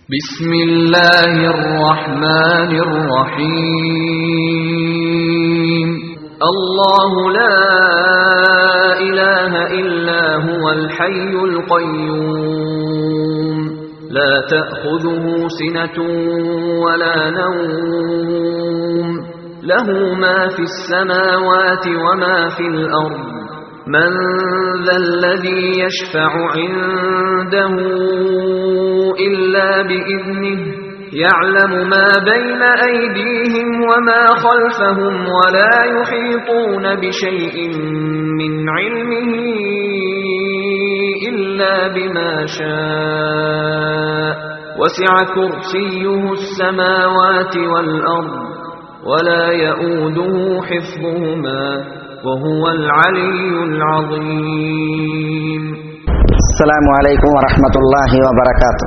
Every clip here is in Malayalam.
بسم الله الرحمن الرحيم الله لا إله إلا هو الحي القيوم لا تأخذه سنة ولا نوم له ما في السماوات وما في الأرض من ذا الذي يشفع عنده إلا بإذنه يعلم ما بين أيديهم وما خلفهم ولا يحيطون بشيء من علمه إلا بما شاء وسع كرسيه السماوات والأرض ولا يؤوده حفظهما وهو العلي العظيم السلام عليكم ورحمة الله وبركاته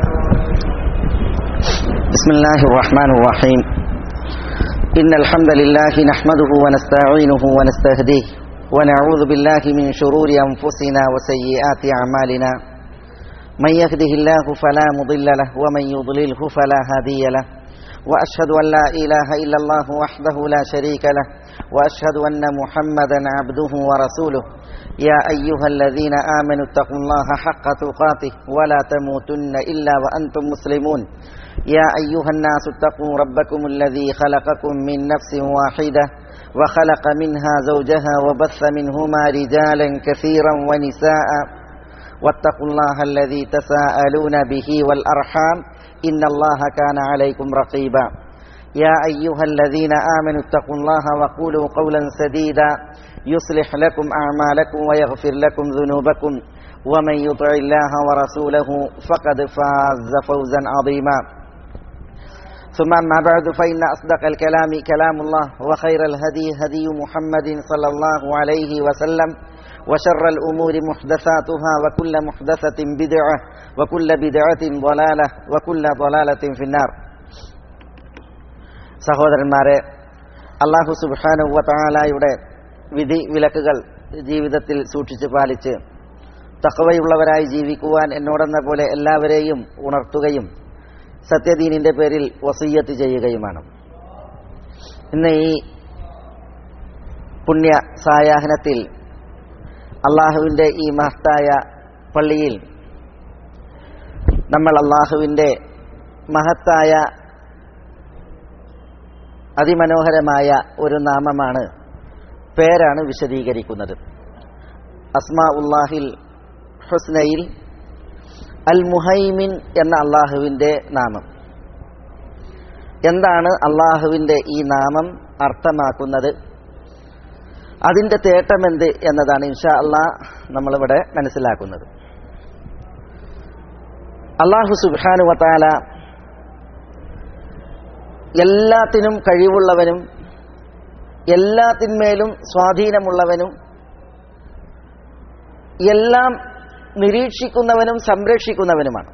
بسم الله الرحمن الرحيم إن الحمد لله نحمده ونستعينه ونستهديه ونعوذ بالله من شرور أنفسنا وسيئات أعمالنا من يهده الله فلا مضل له ومن يضلله فلا هادي له وأشهد أن لا إله إلا الله وحده لا شريك له وأشهد أن محمدا عبده ورسوله يا أيها الذين آمنوا اتقوا الله حق تقاته ولا تموتن إلا وأنتم مسلمون يا أيها الناس اتقوا ربكم الذي خلقكم من نفس واحدة وخلق منها زوجها وبث منهما رجالا كثيرا ونساء واتقوا الله الذي تساءلون به والأرحام إن الله كان عليكم رقيبا يا أيها الذين آمنوا اتقوا الله وقولوا قولا سديدا يصلح لكم أعمالكم ويغفر لكم ذنوبكم ومن يطع الله ورسوله فقد فاز فوزا عظيما ثم أما بعد فإن أصدق الكلام كلام الله وخير الهدي هدي محمد صلى الله عليه وسلم وشر الأمور محدثاتها وكل محدثة بدعة وكل بدعة ضلالة وكل ضلالة في النار സഹോദരന്മാരെ അള്ളാഹു സുബാനുവ താലായുടെ വിധി വിലക്കുകൾ ജീവിതത്തിൽ സൂക്ഷിച്ചു പാലിച്ച് തക്കവയുള്ളവരായി ജീവിക്കുവാൻ എന്നോടെന്ന പോലെ എല്ലാവരെയും ഉണർത്തുകയും സത്യദീനിന്റെ പേരിൽ വസീയത്ത് ചെയ്യുകയുമാണ് ഇന്ന് ഈ പുണ്യ സായാഹനത്തിൽ അള്ളാഹുവിൻ്റെ ഈ മഹത്തായ പള്ളിയിൽ നമ്മൾ അള്ളാഹുവിൻ്റെ മഹത്തായ അതിമനോഹരമായ ഒരു നാമമാണ് പേരാണ് വിശദീകരിക്കുന്നത് അസ്മാ ഉല്ലാഹിൽ ഹുസ്നയിൽ അൽ മുഹൈമിൻ എന്ന അള്ളാഹുവിൻ്റെ നാമം എന്താണ് അള്ളാഹുവിൻ്റെ ഈ നാമം അർത്ഥമാക്കുന്നത് അതിൻ്റെ തേട്ടമെന്ത് എന്നതാണ് ഇൻഷാ അള്ളാ നമ്മളിവിടെ മനസ്സിലാക്കുന്നത് അള്ളാഹു സുബാനു വത്താല എല്ലാത്തിനും കഴിവുള്ളവനും എല്ലാത്തിന്മേലും സ്വാധീനമുള്ളവനും എല്ലാം നിരീക്ഷിക്കുന്നവനും സംരക്ഷിക്കുന്നവനുമാണ്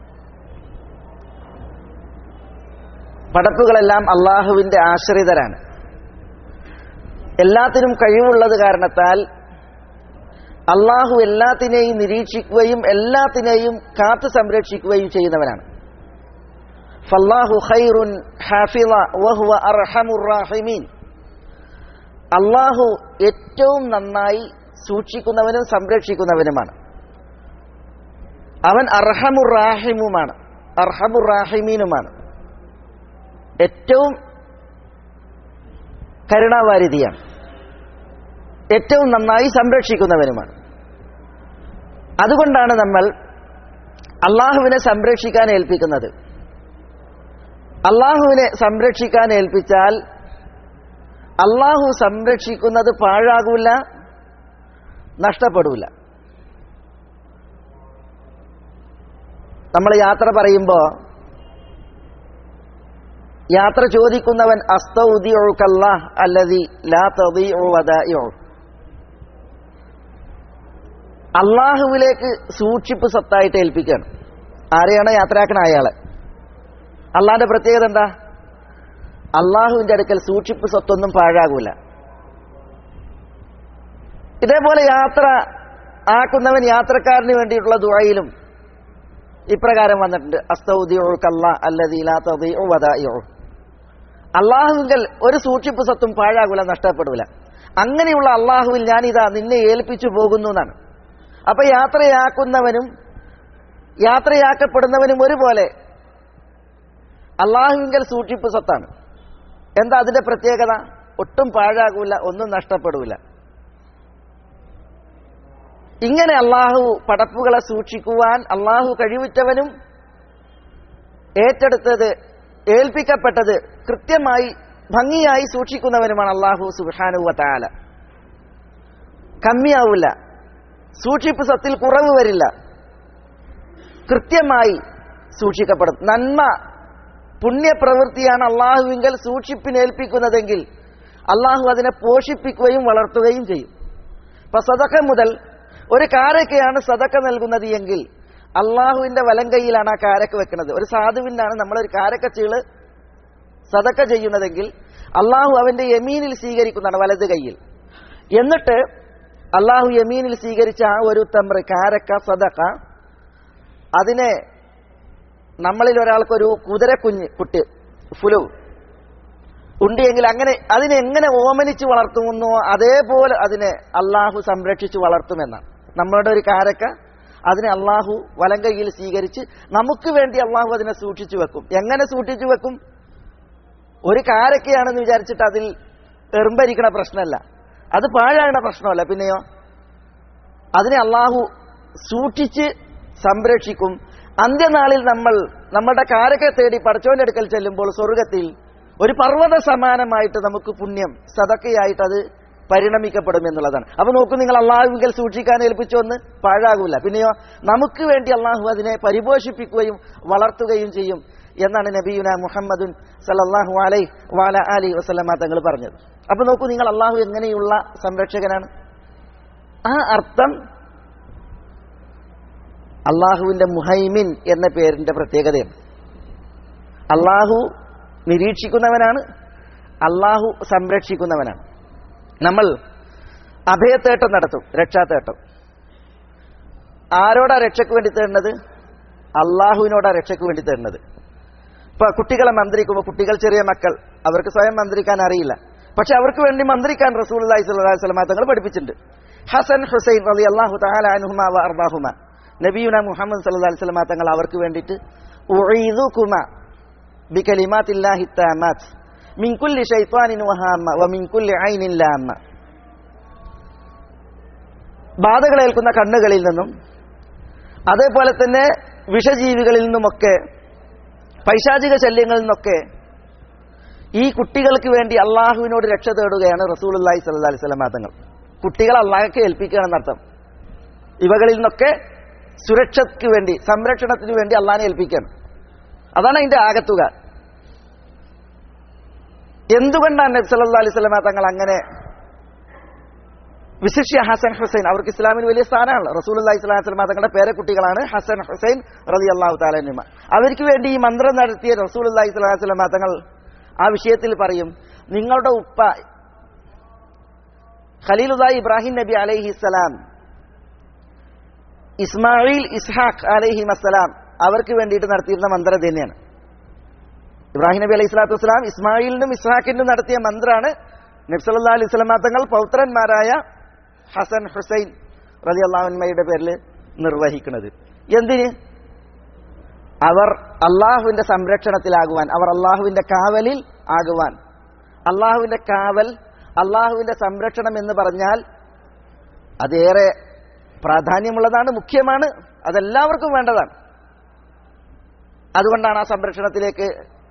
പടപ്പുകളെല്ലാം അള്ളാഹുവിൻ്റെ ആശ്രിതരാണ് എല്ലാത്തിനും കഴിവുള്ളത് കാരണത്താൽ അള്ളാഹു എല്ലാത്തിനെയും നിരീക്ഷിക്കുകയും എല്ലാത്തിനെയും കാത്തു സംരക്ഷിക്കുകയും ചെയ്യുന്നവനാണ് ഫല്ലാഹു ഖൈറുൻ ഹാഫിള വഹുവ അർഹമുർ റാഹിമീൻ അള്ളാഹു ഏറ്റവും നന്നായി സൂക്ഷിക്കുന്നവനും സംരക്ഷിക്കുന്നവനുമാണ് അവൻ അർഹമുർ റാഹിമുമാണ് അർഹമുർ റാഹിമീനുമാണ് ഏറ്റവും കരുണാവാരിധിയാണ് ഏറ്റവും നന്നായി സംരക്ഷിക്കുന്നവനുമാണ് അതുകൊണ്ടാണ് നമ്മൾ അള്ളാഹുവിനെ സംരക്ഷിക്കാൻ ഏൽപ്പിക്കുന്നത് അള്ളാഹുവിനെ സംരക്ഷിക്കാൻ ഏൽപ്പിച്ചാൽ അള്ളാഹു സംരക്ഷിക്കുന്നത് പാഴാകൂല നഷ്ടപ്പെടൂല നമ്മൾ യാത്ര പറയുമ്പോൾ യാത്ര ചോദിക്കുന്നവൻ അസ്തൗദിയുക്കല്ല അല്ലതി ലാ തദീഉ അള്ളാഹുവിലേക്ക് സൂക്ഷിപ്പ് സ്വത്തായിട്ട് ഏൽപ്പിക്കുകയാണ് ആരെയാണ് യാത്രാക്കണ അയാളെ അള്ളാന്റെ പ്രത്യേകത എന്താ അള്ളാഹുവിന്റെ അടുക്കൽ സൂക്ഷിപ്പ് സ്വത്തൊന്നും പാഴാകൂല ഇതേപോലെ യാത്ര ആക്കുന്നവൻ യാത്രക്കാരന് വേണ്ടിയിട്ടുള്ള ദുഴയിലും ഇപ്രകാരം വന്നിട്ടുണ്ട് അസ്തൗദിഉകല്ല അല്ലദീ ലാ തദീഉ വദാഇഉ അള്ളാഹുവിൽ ഒരു സൂക്ഷിപ്പ് സത്തും പാഴാകൂല നഷ്ടപ്പെടൂല അങ്ങനെയുള്ള അള്ളാഹുവിൽ ഞാനിതാ നിന്നെ ഏൽപ്പിച്ചു പോകുന്നു എന്നാണ് അപ്പൊ യാത്രയാക്കുന്നവനും യാത്രയാക്കപ്പെടുന്നവനും ഒരുപോലെ അള്ളാഹുവിങ്കൽ സൂക്ഷിപ്പ് സ്വത്താണ് എന്താ അതിന്റെ പ്രത്യേകത ഒട്ടും പാഴാകൂല ഒന്നും നഷ്ടപ്പെടൂല ഇങ്ങനെ അള്ളാഹു പടപ്പുകളെ സൂക്ഷിക്കുവാൻ അള്ളാഹു കഴിവുറ്റവനും ഏറ്റെടുത്തത് ഏൽപ്പിക്കപ്പെട്ടത് കൃത്യമായി ഭംഗിയായി സൂക്ഷിക്കുന്നവനുമാണ് അള്ളാഹു സുബാനുവ താല കമ്മിയാവില്ല സൂക്ഷിപ്പ് സത്തിൽ കുറവ് വരില്ല കൃത്യമായി സൂക്ഷിക്കപ്പെടും നന്മ പുണ്യപ്രവൃത്തിയാണ് അള്ളാഹുവിങ്കൽ സൂക്ഷിപ്പിനേൽപ്പിക്കുന്നതെങ്കിൽ അള്ളാഹു അതിനെ പോഷിപ്പിക്കുകയും വളർത്തുകയും ചെയ്യും ഇപ്പൊ സദക്ക മുതൽ ഒരു കാരക്കയാണ് സദക്ക നൽകുന്നത് എങ്കിൽ അള്ളാഹുവിന്റെ വലം കൈയിലാണ് ആ കാരക്ക വെക്കുന്നത് ഒരു സാധുവിനാണ് നമ്മളൊരു കാരക്ക ചീള് സദക്ക ചെയ്യുന്നതെങ്കിൽ അള്ളാഹു അവന്റെ യമീനിൽ സ്വീകരിക്കുന്നതാണ് വലത് കൈയിൽ എന്നിട്ട് അള്ളാഹു യമീനിൽ സ്വീകരിച്ച ആ ഒരു തമ്ര കാരക്ക സദക്ക അതിനെ നമ്മളിൽ ഒരാൾക്കൊരു കുതിരക്കുഞ്ഞ് കുട്ടി ഫുലു ഉണ്ടെങ്കിൽ അങ്ങനെ അതിനെ എങ്ങനെ ഓമനിച്ച് വളർത്തുമെന്നോ അതേപോലെ അതിനെ അള്ളാഹു സംരക്ഷിച്ച് വളർത്തുമെന്നാണ് നമ്മളുടെ ഒരു കാരക്ക അതിനെ അള്ളാഹു വലങ്കയിൽ സ്വീകരിച്ച് നമുക്ക് വേണ്ടി അള്ളാഹു അതിനെ സൂക്ഷിച്ചു വെക്കും എങ്ങനെ സൂക്ഷിച്ചു വെക്കും ഒരു കാരക്കയാണെന്ന് വിചാരിച്ചിട്ട് അതിൽ എറുമ്പരിക്കണ പ്രശ്നമല്ല അത് പാഴാകണ പ്രശ്നമല്ല പിന്നെയോ അതിനെ അള്ളാഹു സൂക്ഷിച്ച് സംരക്ഷിക്കും അന്ത്യനാളിൽ നമ്മൾ നമ്മുടെ കാരക്കെ തേടി പടച്ചോന്റെ അടുക്കൽ ചെല്ലുമ്പോൾ സ്വർഗത്തിൽ ഒരു പർവ്വത സമാനമായിട്ട് നമുക്ക് പുണ്യം സതക്കയായിട്ട് അത് പരിണമിക്കപ്പെടും എന്നുള്ളതാണ് അപ്പൊ നോക്കൂ നിങ്ങൾ അള്ളാഹുവിൽ സൂക്ഷിക്കാൻ ഏൽപ്പിച്ചു ഒന്ന് പാഴാകൂല പിന്നെയോ നമുക്ക് വേണ്ടി അള്ളാഹു അതിനെ പരിപോഷിപ്പിക്കുകയും വളർത്തുകയും ചെയ്യും എന്നാണ് നബിയുന മുഹമ്മദുൻ സലല്ലാഹു അലൈ വാല അലി വസ്ലമ തങ്ങൾ പറഞ്ഞത് അപ്പൊ നോക്കൂ നിങ്ങൾ അള്ളാഹു എങ്ങനെയുള്ള സംരക്ഷകനാണ് ആ അർത്ഥം അള്ളാഹുവിന്റെ മുഹൈമിൻ എന്ന പേരിന്റെ പ്രത്യേകതയാണ് അള്ളാഹു നിരീക്ഷിക്കുന്നവനാണ് അള്ളാഹു സംരക്ഷിക്കുന്നവനാണ് നമ്മൾ അഭയത്തേട്ടം നടത്തും രക്ഷാത്തേട്ടം ആരോടാ രക്ഷയ്ക്ക് വേണ്ടി തരുന്നത് അള്ളാഹുവിനോടാ രക്ഷയ്ക്ക് വേണ്ടി തരുന്നത് ഇപ്പൊ കുട്ടികളെ മന്ത്രിക്കുമ്പോൾ കുട്ടികൾ ചെറിയ മക്കൾ അവർക്ക് സ്വയം മന്ത്രിക്കാൻ അറിയില്ല പക്ഷെ അവർക്ക് വേണ്ടി മന്ത്രിക്കാൻ റസൂൽ അലൈഹി സ്വലാസ്ലമ തങ്ങൾ പഠിപ്പിച്ചിട്ടുണ്ട് ഹസൻ ഹുസൈൻ റലി അള്ളാഹു തഹാലുമ അർബാഹുമ നബിയുന മുഹമ്മദ് സല്ലാ അലിസ്ലമ തങ്ങൾ അവർക്ക് വേണ്ടിയിട്ട് ഉഈദുകുമ ബികലിമാത്തില്ലാഹി താമാത്ത് മിൻ കുല്ലി ശൈത്വാനിൻ വഹാമ വമിൻ കുല്ലി ഐനിൻ ലാമ ബാധകളേൽക്കുന്ന കണ്ണുകളിൽ നിന്നും അതേപോലെ തന്നെ വിഷജീവികളിൽ നിന്നുമൊക്കെ പൈശാചിക ശല്യങ്ങളിൽ നിന്നൊക്കെ ഈ കുട്ടികൾക്ക് വേണ്ടി അള്ളാഹുവിനോട് രക്ഷ തേടുകയാണ് റസൂൽ അള്ളാഹി സല്ലാ അലൈഹി സ്വലമാ തങ്ങൾ കുട്ടികൾ അള്ളാഹൊക്കെ ഏൽപ്പിക്കുകയാണെന്നർത്ഥം ഇവകളിൽ നിന്നൊക്കെ സുരക്ഷയ്ക്ക് വേണ്ടി സംരക്ഷണത്തിന് വേണ്ടി അള്ളാഹിനെ ഏൽപ്പിക്കുകയാണ് അതാണ് അതിന്റെ ആകത്തുക എന്തുകൊണ്ടാണ് നബി സല്ലാ അലൈഹി സ്വലമ തങ്ങൾ അങ്ങനെ വിശിഷ്യ ഹസൻ ഹുസൈൻ അവർക്ക് ഇസ്ലാമിന് വലിയ സ്ഥാനമാണ് റസൂൽ അള്ളാഹി സ്വലാഹു സ്വലമ തങ്ങളുടെ പേരക്കുട്ടികളാണ് ഹസൻ ഹുസൈൻ റലി അള്ളാഹു താലിമ അവർക്ക് വേണ്ടി ഈ മന്ത്രം നടത്തിയ റസൂൽ അള്ളാഹി സ്വലാഹു സ്വലമ തങ്ങൾ ആ വിഷയത്തിൽ പറയും നിങ്ങളുടെ ഉപ്പ ഖലീലുദായി ഇബ്രാഹിം നബി അലൈഹിസ്സലാം ഇസ്മായിൽ ഇസ്ഹാഖ് അലൈഹിം അസ്സലാം അവർക്ക് വേണ്ടിയിട്ട് നടത്തിയിരുന്ന മന്ത്രം തന്നെയാണ് ഇബ്രാഹിം നബി അലൈഹി സ്വലാത്തു വസ്സലാം ഇസ്മായിലിനും ഇസ്ഹാഖിനും നടത്തിയ മന്ത്രാണ് നബ്സല്ലാ അലൈഹി സ്വലമാ തങ്ങൾ പൗത്രന്മാരായ ഹസൻ ഹുസൈൻ റലി അള്ളാഹുന്മയുടെ പേരിൽ നിർവഹിക്കുന്നത് എന്തിന് അവർ അള്ളാഹുവിന്റെ സംരക്ഷണത്തിലാകുവാൻ അവർ അള്ളാഹുവിന്റെ കാവലിൽ ആകുവാൻ അള്ളാഹുവിന്റെ കാവൽ അള്ളാഹുവിന്റെ സംരക്ഷണം എന്ന് പറഞ്ഞാൽ അതേറെ പ്രാധാന്യമുള്ളതാണ് മുഖ്യമാണ് അതെല്ലാവർക്കും വേണ്ടതാണ് അതുകൊണ്ടാണ് ആ സംരക്ഷണത്തിലേക്ക്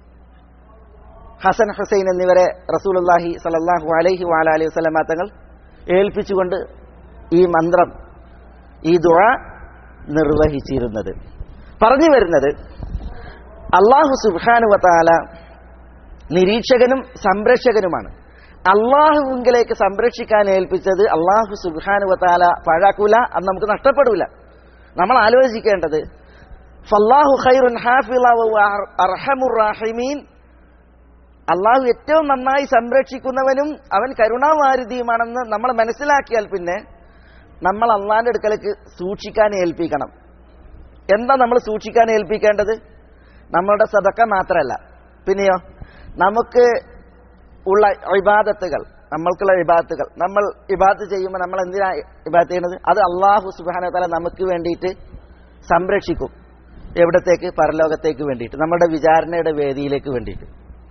ഹസൻ ഹുസൈൻ എന്നിവരെ റസൂലുല്ലാഹി സലല്ലാഹു അലൈഹി വാല അലൈഹി വസ്ലമ തങ്ങൾ ഏൽപ്പിച്ചുകൊണ്ട് ഈ മന്ത്രം ഈ ദുഴ നിർവഹിച്ചിരുന്നത് പറഞ്ഞു വരുന്നത് അള്ളാഹു സുബാനുവത്താല നിരീക്ഷകനും സംരക്ഷകനുമാണ് അള്ളാഹുവിലേക്ക് സംരക്ഷിക്കാൻ ഏൽപ്പിച്ചത് അള്ളാഹു സുബാനുവത്താല പാഴാക്കൂല അത് നമുക്ക് നഷ്ടപ്പെടൂല നമ്മൾ ആലോചിക്കേണ്ടത് ഫല്ലാഹു ഖൈറുൻ അർഹമുറാഹിമീൻ അള്ളാഹു ഏറ്റവും നന്നായി സംരക്ഷിക്കുന്നവനും അവൻ കരുണാവാരിധിയുമാണെന്ന് നമ്മൾ മനസ്സിലാക്കിയാൽ പിന്നെ നമ്മൾ അള്ളാഹിന്റെ അടുക്കലേക്ക് സൂക്ഷിക്കാൻ ഏൽപ്പിക്കണം എന്താ നമ്മൾ സൂക്ഷിക്കാൻ ഏൽപ്പിക്കേണ്ടത് നമ്മളുടെ സദക്ക മാത്രമല്ല പിന്നെയോ നമുക്ക് ഉള്ള ഇബാദത്തുകൾ നമ്മൾക്കുള്ള ഇബാദത്തുകൾ നമ്മൾ ഇബാദത്ത് ചെയ്യുമ്പോൾ നമ്മൾ എന്തിനാ ഇബാദത്ത് ചെയ്യുന്നത് അത് അള്ളാഹു സുബാന തല നമുക്ക് വേണ്ടിയിട്ട് സംരക്ഷിക്കും എവിടത്തേക്ക് പരലോകത്തേക്ക് വേണ്ടിയിട്ട് നമ്മുടെ വിചാരണയുടെ വേദിയിലേക്ക് വേണ്ടിയിട്ട്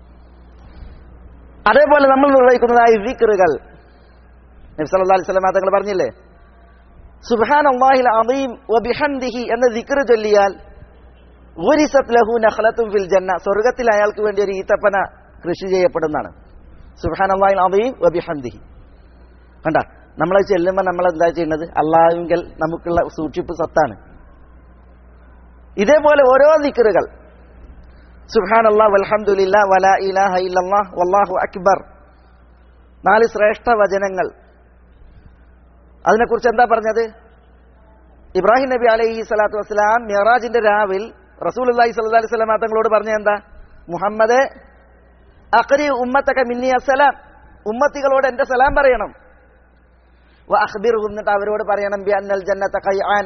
അതേപോലെ നമ്മൾ നിർവഹിക്കുന്നതായ വിക്റുകൾ നബ്സല്ലാ അലൈഹി സ്വലമാ തങ്ങൾ പറഞ്ഞില്ലേ സുബാൻ അള്ളാഹിൽ അമീം വബിഹന്ദിഹി എന്ന ദിക്ർ ചൊല്ലിയാൽ ഊരിസത് ലഹു നഖലത്തും ഫിൽ ജന്ന സ്വർഗത്തിൽ അയാൾക്ക് വേണ്ടി ഒരു ഈത്തപ്പന കൃഷി ചെയ്യപ്പെടുന്നതാണ് സുബാൻ അള്ളാഹിൽ അമീം വബിഹന്ദിഹി കണ്ട നമ്മളെ ചെല്ലുമ്പോൾ നമ്മൾ എന്താ ചെയ്യുന്നത് അള്ളാഹുങ്കൽ നമുക്കുള്ള സൂക്ഷിപ്പ് സ്വത്താണ് ഇതേപോലെ ഓരോ ദിക്റുകൾ സുഹാൻ അള്ളാഹ് അലഹമുല്ല വല ഇലാഹ ഇല്ലല്ലാഹ് വല്ലാഹു അക്ബർ നാല് ശ്രേഷ്ഠ വചനങ്ങൾ അതിനെക്കുറിച്ച് എന്താ പറഞ്ഞത് ഇബ്രാഹിം നബി അലൈഹി സ്വലാത്തു വസ്സലാം മിറാജിന്റെ രാവിൽ റസൂൽ അള്ളാഹി സ്വല്ലാ അലൈഹി സ്വലാം തങ്ങളോട് പറഞ്ഞ എന്താ മുഹമ്മദ് അഖരി ഉമ്മത്തക മിന്നി അസലാം ഉമ്മത്തികളോട് എന്റെ സലാം പറയണം അഖ്ബിർ എന്നിട്ട് അവരോട് പറയണം ബി അന്നൽ ജന്നത്ത ഖൈആൻ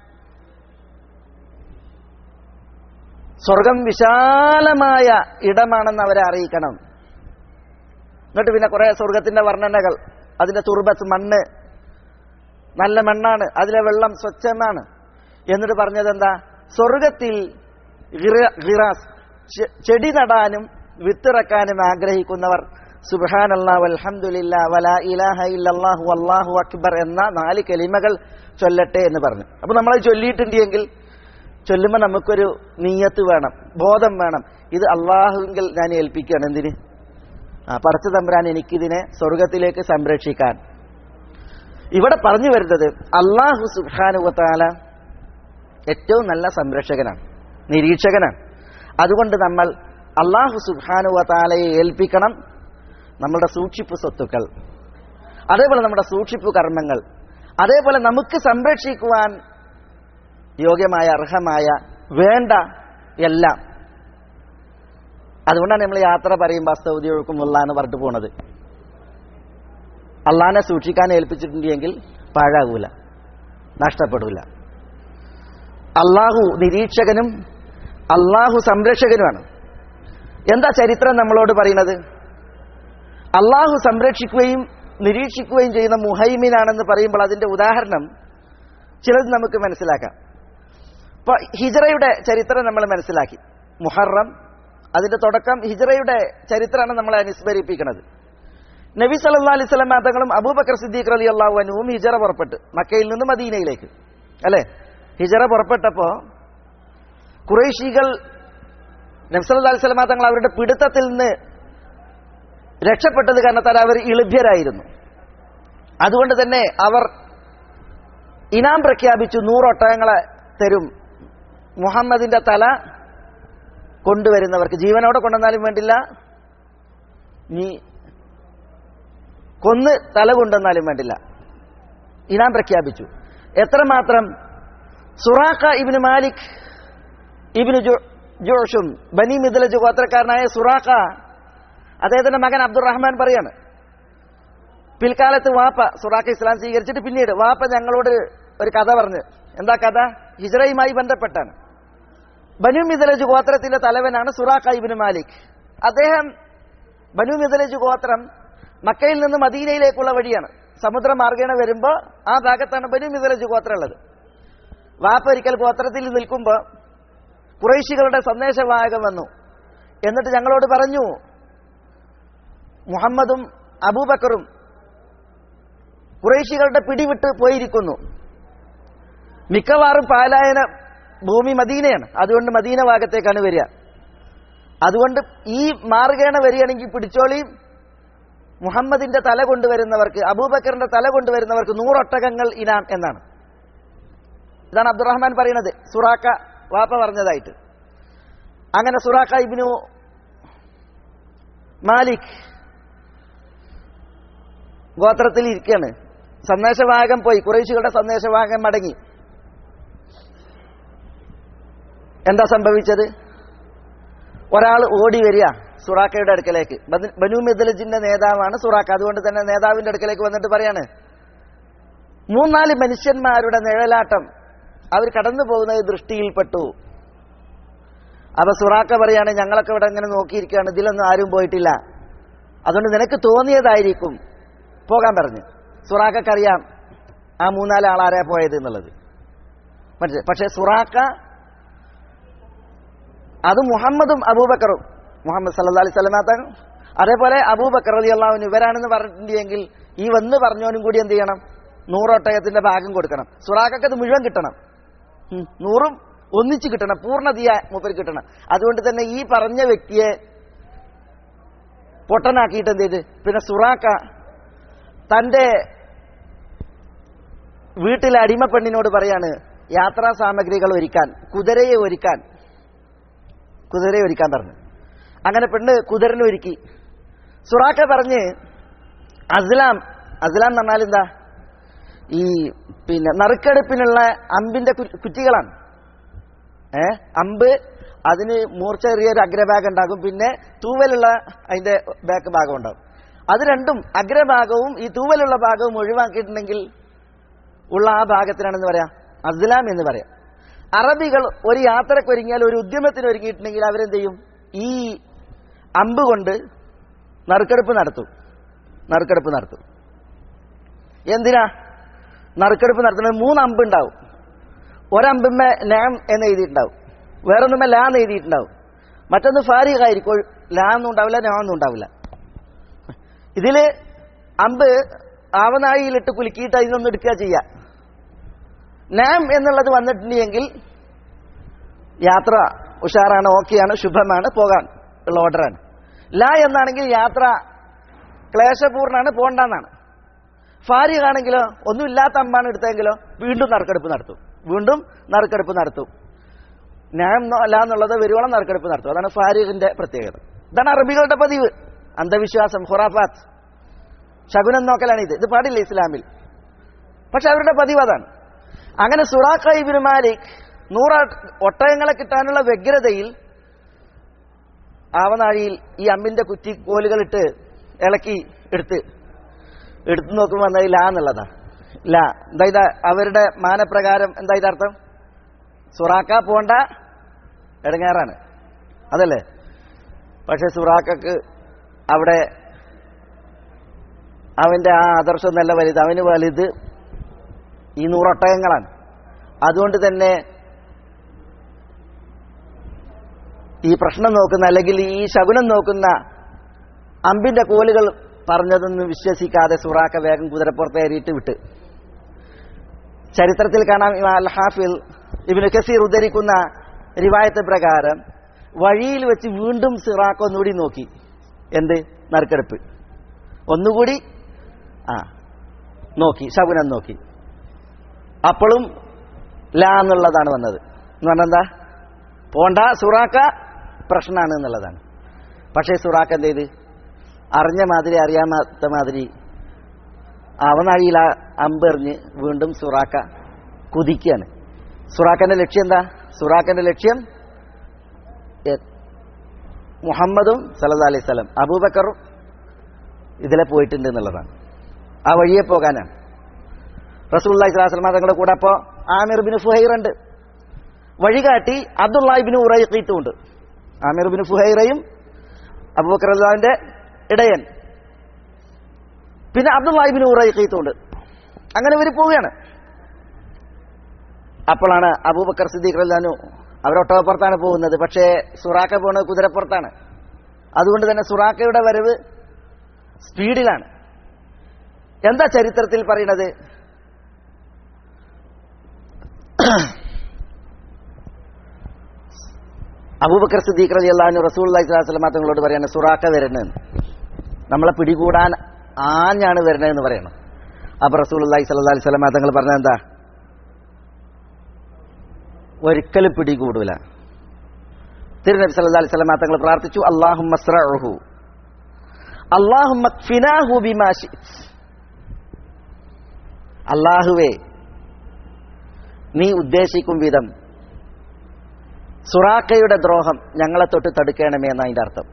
സ്വർഗം വിശാലമായ ഇടമാണെന്ന് അവരെ അറിയിക്കണം എന്നിട്ട് പിന്നെ കുറെ സ്വർഗത്തിന്റെ വർണ്ണനകൾ അതിന്റെ തുർബത്ത് മണ്ണ് നല്ല മണ്ണാണ് അതിലെ വെള്ളം സ്വച്ഛമാണ് എന്നിട്ട് പറഞ്ഞത് എന്താ സ്വർഗത്തിൽ ഗിറാസ് ചെടി നടാനും വിത്തിറക്കാനും ആഗ്രഹിക്കുന്നവർ സുബാൻ അള്ളാഹ് അൽഹംദുലില്ല വല ഇലാഹ ഇല്ലല്ലാഹു അല്ലാഹു അക്ബർ എന്ന നാല് കലിമകൾ ചൊല്ലട്ടെ എന്ന് പറഞ്ഞു അപ്പൊ നമ്മൾ ചൊല്ലിയിട്ടുണ്ടെങ്കിൽ ചൊല്ലുമ്പോൾ നമുക്കൊരു നീയത്ത് വേണം ബോധം വേണം ഇത് അള്ളാഹുവിൽ ഞാൻ ഏൽപ്പിക്കുകയാണ് എന്തിന് ആ പടച്ചു തമ്പുരാൻ എനിക്കിതിനെ സ്വർഗത്തിലേക്ക് സംരക്ഷിക്കാൻ ഇവിടെ പറഞ്ഞു വരുന്നത് അള്ളാഹു സുഖാനുവത്താല ഏറ്റവും നല്ല സംരക്ഷകനാണ് നിരീക്ഷകനാണ് അതുകൊണ്ട് നമ്മൾ അള്ളാഹു സുഖാനുവത്താലയെ ഏൽപ്പിക്കണം നമ്മളുടെ സൂക്ഷിപ്പ് സ്വത്തുക്കൾ അതേപോലെ നമ്മുടെ സൂക്ഷിപ്പ് കർമ്മങ്ങൾ അതേപോലെ നമുക്ക് സംരക്ഷിക്കുവാൻ യോഗ്യമായ അർഹമായ വേണ്ട എല്ലാം അതുകൊണ്ടാണ് നമ്മൾ യാത്ര പറയുമ്പോൾ അസ്തൗതി ഒഴുക്കുമുള്ള എന്ന് പറഞ്ഞിട്ട് പോണത് അള്ളാനെ സൂക്ഷിക്കാൻ ഏൽപ്പിച്ചിട്ടുണ്ടെങ്കിൽ പാഴാകൂല നഷ്ടപ്പെടൂല അള്ളാഹു നിരീക്ഷകനും അള്ളാഹു സംരക്ഷകനുമാണ് എന്താ ചരിത്രം നമ്മളോട് പറയുന്നത് അള്ളാഹു സംരക്ഷിക്കുകയും നിരീക്ഷിക്കുകയും ചെയ്യുന്ന മുഹൈമിനാണെന്ന് പറയുമ്പോൾ അതിന്റെ ഉദാഹരണം ചിലത് നമുക്ക് മനസ്സിലാക്കാം ഇപ്പൊ ഹിജറയുടെ ചരിത്രം നമ്മൾ മനസ്സിലാക്കി മുഹറം അതിന്റെ തുടക്കം ഹിജറയുടെ ചരിത്രമാണ് നമ്മളെ അനുസ്മരിപ്പിക്കുന്നത് നബി സല്ലാ അലൈഹി സ്വലം തങ്ങളും അബൂബക്കർ സിദ്ദീഖ് അലി അള്ളാഹു അനുവും ഹിജറ പുറപ്പെട്ട് മക്കയിൽ നിന്ന് മദീനയിലേക്ക് അല്ലെ ഹിജറ പുറപ്പെട്ടപ്പോ കുറേശികൾ നബ്സല്ലാ അലൈഹി സ്വലം തങ്ങൾ അവരുടെ പിടുത്തത്തിൽ നിന്ന് രക്ഷപ്പെട്ടത് കാരണത്താൽ അവർ ഇളിഭ്യരായിരുന്നു അതുകൊണ്ട് തന്നെ അവർ ഇനാം പ്രഖ്യാപിച്ചു നൂറൊട്ടകങ്ങളെ തരും മുഹമ്മദിന്റെ തല കൊണ്ടുവരുന്നവർക്ക് ജീവനോടെ കൊണ്ടുവന്നാലും വേണ്ടില്ല നീ കൊന്ന് തല കൊണ്ടുവന്നാലും വേണ്ടില്ല ഇനാം പ്രഖ്യാപിച്ചു എത്രമാത്രം സുറാഖ ഇബിന് മാലിക് ഇബിന് ജോഷും ബനി മിദലജ് ഗോത്രക്കാരനായ സുറാഖ അദ്ദേഹത്തിന്റെ മകൻ അബ്ദുറഹ്മാൻ പറയാണ് പിൽക്കാലത്ത് വാപ്പ സുറാഖ ഇസ്ലാം സ്വീകരിച്ചിട്ട് പിന്നീട് വാപ്പ ഞങ്ങളോട് ഒരു കഥ പറഞ്ഞു എന്താ കഥ ഹിജറയുമായി ബന്ധപ്പെട്ടാണ് ബനു മിദലജ് ഗോത്രത്തിന്റെ തലവനാണ് സുറാഖ ഇബിന് മാലിക് അദ്ദേഹം ബനു മിദലജ് ഗോത്രം മക്കയിൽ നിന്ന് മദീനയിലേക്കുള്ള വഴിയാണ് സമുദ്രമാർഗേണ വരുമ്പോൾ ആ ഭാഗത്താണ് ബനു മിദലജ് ഗോത്രം ഉള്ളത് വാപ്പ ഒരിക്കൽ ഗോത്രത്തിൽ നിൽക്കുമ്പോൾ കുറേശികളുടെ സന്ദേശവാഹകം വന്നു എന്നിട്ട് ഞങ്ങളോട് പറഞ്ഞു മുഹമ്മദും അബൂബക്കറും കുറേശികളുടെ പിടിവിട്ട് പോയിരിക്കുന്നു മിക്കവാറും പാലായന ഭൂമി മദീനയാണ് അതുകൊണ്ട് മദീന ഭാഗത്തേക്കാണ് വരിക അതുകൊണ്ട് ഈ മാർഗേണ വരികയാണെങ്കിൽ പിടിച്ചോളി മുഹമ്മദിന്റെ തല കൊണ്ടുവരുന്നവർക്ക് അബൂബക്കറിന്റെ തല കൊണ്ടുവരുന്നവർക്ക് നൂറൊട്ടകങ്ങൾ ഇനാം എന്നാണ് ഇതാണ് അബ്ദുറഹ്മാൻ പറയുന്നത് സുറാക്ക വാപ്പ പറഞ്ഞതായിട്ട് അങ്ങനെ സുറാക്ക ഇബിനു മാലിക് ഗോത്രത്തിൽ ഇരിക്കുകയാണ് സന്ദേശവാഹകം പോയി കുറേശികളുടെ സന്ദേശവാഹകം മടങ്ങി എന്താ സംഭവിച്ചത് ഒരാൾ ഓടി വരിക സുറാക്കയുടെ അടുക്കലേക്ക് ബനു മിദലജിന്റെ നേതാവാണ് സുറാക്ക അതുകൊണ്ട് തന്നെ നേതാവിന്റെ അടുക്കലേക്ക് വന്നിട്ട് പറയാണ് മൂന്നാല് മനുഷ്യന്മാരുടെ നിഴലാട്ടം അവർ കടന്നു പോകുന്നത് ദൃഷ്ടിയിൽപ്പെട്ടു അപ്പൊ സുറാക്ക പറയാണ് ഞങ്ങളൊക്കെ ഇവിടെ ഇങ്ങനെ നോക്കിയിരിക്കുകയാണ് ഇതിലൊന്നും ആരും പോയിട്ടില്ല അതുകൊണ്ട് നിനക്ക് തോന്നിയതായിരിക്കും പോകാൻ പറഞ്ഞു സുറാക്കറിയാം ആ മൂന്നാല് ആളാരാ പോയത് എന്നുള്ളത് പക്ഷേ പക്ഷേ സുറാക്ക അത് മുഹമ്മദും അബൂബക്കറും മുഹമ്മദ് സല്ലാ അലൈഹി സ്വലമാത്ത അതേപോലെ അബൂബക്കർ അലി അള്ളാഹുവിന് ഇവരാണെന്ന് പറഞ്ഞിട്ടുണ്ടെങ്കിൽ ഈ വന്ന് പറഞ്ഞവനും കൂടി എന്ത് ചെയ്യണം നൂറൊട്ടയത്തിന്റെ ഭാഗം കൊടുക്കണം സുറാഖക്ക് അത് മുഴുവൻ കിട്ടണം ഉം. നൂറും ഒന്നിച്ച് കിട്ടണം പൂർണ്ണതീയ മൂപ്പര് കിട്ടണം അതുകൊണ്ട് തന്നെ ഈ പറഞ്ഞ വ്യക്തിയെ പൊട്ടനാക്കിയിട്ട് എന്ത് ചെയ്ത് പിന്നെ സുറാക്ക തന്റെ വീട്ടിലെ അടിമ പെണ്ണിനോട് പറയാണ് യാത്രാ സാമഗ്രികൾ ഒരുക്കാൻ കുതിരയെ ഒരുക്കാൻ കുതിരയെ ഒരുക്കാൻ പറഞ്ഞു അങ്ങനെ പെണ്ണ് കുതിരനെ ഒരുക്കി സുറാക്ക പറഞ്ഞ് അസ്ലാം അസ്ലാം എന്ന് പറഞ്ഞാൽ എന്താ ഈ പിന്നെ നറുക്കെടുപ്പിനുള്ള അമ്പിന്റെ കു- കുറ്റികളാണ് ഏ അമ്പ് അതിന് മൂർച്ചേറിയ ഒരു അഗ്രഭാഗം ഉണ്ടാകും പിന്നെ തൂവലുള്ള അതിന്റെ ബാക്ക് ഭാഗം ഉണ്ടാകും അത് രണ്ടും അഗ്രഭാഗവും ഈ തൂവലുള്ള ഭാഗവും ഒഴിവാക്കിയിട്ടുണ്ടെങ്കിൽ ഉള്ള ആ ഭാഗത്തിനാണെന്ന് പറയാം അസ്ലാം എന്ന് പറയാം അറബികൾ ഒരു യാത്രക്ക് ഒരുങ്ങിയാൽ ഒരു ഉദ്യമത്തിന് ഒരുങ്ങിയിട്ടുണ്ടെങ്കിൽ അവരെന്ത് ചെയ്യും ഈ അമ്പ് കൊണ്ട് നറുക്കെടുപ്പ് നടത്തും നറുക്കെടുപ്പ് നടത്തും എന്തിനാ നറുക്കെടുപ്പ് നടത്തുന്നത് മൂന്ന് അമ്പ് ഉണ്ടാവും ഒരമ്പുമ്മ ലാം എന്ന് എഴുതിയിട്ടുണ്ടാവും വേറൊന്നുമ്മ ലാ എന്ന് എഴുതിയിട്ടുണ്ടാവും മറ്റൊന്ന് ഫാരിഖ് ആയിരിക്കും ലാ ഒന്നും ഉണ്ടാവില്ല നാ ഒന്നും ഉണ്ടാവില്ല ഇതില് അമ്പ് ആവനായിലിട്ട് കുലുക്കിയിട്ട് അതിനൊന്നും എടുക്കുക ചെയ്യുക നാം എന്നുള്ളത് വന്നിട്ടുണ്ടെങ്കിൽ യാത്ര ഉഷാറാണ് ഓക്കെയാണ് ശുഭമാണ് പോകാൻ ഉള്ള ഓർഡറാണ് ലാ എന്നാണെങ്കിൽ യാത്ര ക്ലേശപൂർണ്ണാണ് പോണ്ടെന്നാണ് ഫാരിഖാണെങ്കിലോ ഒന്നുമില്ലാത്ത അമ്പാണ് എടുത്തെങ്കിലോ വീണ്ടും നറുക്കെടുപ്പ് നടത്തും വീണ്ടും നറുക്കെടുപ്പ് നടത്തും ഞാൻ അല്ല എന്നുള്ളത് വരുവോളം നറുക്കെടുപ്പ് നടത്തും അതാണ് ഫാരിഖിന്റെ പ്രത്യേകത ഇതാണ് അറബികളുടെ പതിവ് അന്ധവിശ്വാസം ഖുറാഫാത്ത് ശകുനം നോക്കലാണ് ഇത് ഇത് പാടില്ല ഇസ്ലാമിൽ പക്ഷെ അവരുടെ പതിവ് അതാണ് അങ്ങനെ സുറാഖ ഇബിൻ മാലിക് നൂറ ഒട്ടകങ്ങളെ കിട്ടാനുള്ള വ്യഗ്രതയിൽ ആവനാഴിയിൽ ഈ അമ്മിന്റെ കുറ്റി കോലുകളിട്ട് ഇളക്കി എടുത്ത് എടുത്തു നോക്കുമ്പോൾ എന്താ ലാ എന്നുള്ളതാ ലാ എന്താ ഇതാ അവരുടെ മാനപ്രകാരം എന്താ ഇതർത്ഥം സുറാക്ക പോണ്ട ഇടങ്ങാറാണ് അതല്ലേ പക്ഷെ സുറാക്കക്ക് അവിടെ അവന്റെ ആ ആദർശം നല്ല വലുത് അവന് വലുത് ഈ നൂറൊട്ടകങ്ങളാണ് അതുകൊണ്ട് തന്നെ ഈ പ്രശ്നം നോക്കുന്ന അല്ലെങ്കിൽ ഈ ശകുനം നോക്കുന്ന അമ്പിന്റെ കോലുകൾ പറഞ്ഞതൊന്നും വിശ്വസിക്കാതെ സുറാക്ക വേഗം കുതിരപ്പുറത്ത് കയറിയിട്ട് വിട്ട് ചരിത്രത്തിൽ കാണാം ഇമാം അൽ ഹാഫിൽ ഇബിന് കസീർ ഉദ്ധരിക്കുന്ന റിവായത്ത് പ്രകാരം വഴിയിൽ വെച്ച് വീണ്ടും സിറാക്ക ഒന്നുകൂടി നോക്കി എന്ത് നറുക്കെടുപ്പ് ഒന്നുകൂടി ആ നോക്കി ശകുനം നോക്കി അപ്പോഴും ലാ എന്നുള്ളതാണ് വന്നത് എന്ന് പറഞ്ഞാൽ എന്താ പോണ്ട സുറാക്ക പ്രശ്നമാണ് എന്നുള്ളതാണ് പക്ഷേ സുറാക്ക എന്ത് ചെയ്ത് അറിഞ്ഞ മാതിരി അറിയാത്ത മാതിരി അവനാഴിയിൽ ആ അമ്പെറിഞ്ഞ് വീണ്ടും സുറാക്ക കുതിക്കുകയാണ് സുറാക്കന്റെ ലക്ഷ്യം എന്താ സുറാക്കന്റെ ലക്ഷ്യം എ- മുഹമ്മദും സല്ലല്ലാഹു അലൈഹി സ്വലം അബൂബക്കറും ഇതിലെ പോയിട്ടുണ്ട് എന്നുള്ളതാണ് ആ വഴിയെ പോകാനാണ് റസൂല്ലാഹി സ്വലാസ്ലമ തങ്ങളുടെ കൂടെ അപ്പോ ആമിർ ബിൻ ഫുഹൈർ ഉണ്ട് വഴികാട്ടി അബ്ദുല്ലാഹിബിന് ഉറയിത്തുണ്ട് ആമിർ ബിൻ ഫുഹൈറയും അബൂബക്കർ അള്ളാഹിന്റെ ഇടയൻ പിന്നെ അബ്ദുല്ലാഹിബിന് ഉറയിത്തുണ്ട് അങ്ങനെ ഇവർ പോവുകയാണ് അപ്പോഴാണ് അബൂബക്കർ സിദ്ദീഖ് അല്ലാനു അവരൊട്ടകപ്പുറത്താണ് പോകുന്നത് പക്ഷേ സുറാക്ക പോകുന്നത് കുതിരപ്പുറത്താണ് അതുകൊണ്ട് തന്നെ സുറാക്കയുടെ വരവ് സ്പീഡിലാണ് എന്താ ചരിത്രത്തിൽ പറയുന്നത് അബൂബക്കർ സിദ്ദീഖ് റലി അള്ളഹാനു റസൂൽ അലൈഹി സ്വലാസ്ലമ തങ്ങളോട് പറയാണ് സുറാക്ക വരുന്നത് നമ്മളെ പിടികൂടാൻ ആഞ്ഞാണ് വരുന്നതെന്ന് പറയണം അപ്പൊ റസൂൽ അള്ളഹി സ്വല്ലാ അലൈഹി സ്വലമ തങ്ങൾ പറഞ്ഞത് എന്താ ഒരിക്കലും പിടികൂടൂല തിരുനബി സല്ലല്ലാഹു അലൈഹി വസല്ലം തങ്ങൾ പ്രാർത്ഥിച്ചു അല്ലാഹുമ്മ സ്റഉഹു അല്ലാഹുമ്മ ക്ഫിനാഹു ബിമാ ശിഅ്ത് അല്ലാഹുവേ നീ ഉദ്ദേശിക്കും വിധം സുറാക്കയുടെ ദ്രോഹം ഞങ്ങളെ തൊട്ട് തടുക്കണമേ എന്ന അതിന്റെ അർത്ഥം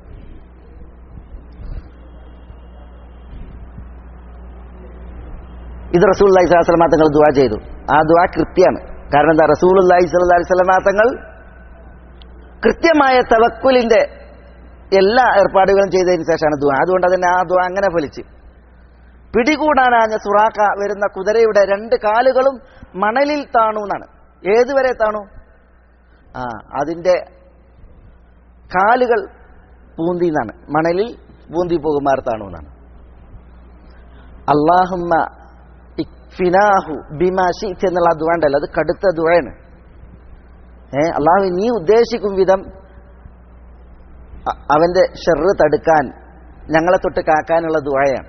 ഇത് റസൂൽ അലൈഹി സ്വലാസ്ലമ തങ്ങൾ ദുവാ ചെയ്തു ആ ദുവാ കൃത്യമാണ് കാരണം എന്താ റസൂൽ അള്ളാഹി സ്വല്ലി സ്വലമാ തങ്ങൾ കൃത്യമായ തവക്കുലിന്റെ എല്ലാ ഏർപ്പാടുകളും ചെയ്തതിന് ശേഷമാണ് ദുആ അതുകൊണ്ട് അതിനെ ആ ദുആ അങ്ങനെ ഫലിച്ച് പിടികൂടാനാഞ്ഞ സുറാക്ക വരുന്ന കുതിരയുടെ രണ്ട് കാലുകളും മണലിൽ താണു എന്നാണ് ഏതുവരെ താണു ആ അതിന്റെ കാലുകൾ പൂന്തി എന്നാണ് മണലിൽ പൂന്തി പോകുമാർ താണു എന്നാണ് അള്ളാഹുമ്മ ഇക്ഫിനാഹു ബിമാ ശീത്ത് എന്നുള്ള ആ ദുആ ഉണ്ടല്ലോ അത് കടുത്ത ദുആണ് ഏ അള്ളാഹു നീ ഉദ്ദേശിക്കും വിധം അ- അവന്റെ ഷെറ് തടുക്കാൻ ഞങ്ങളെ തൊട്ട് കാക്കാനുള്ള ദുആയാണ്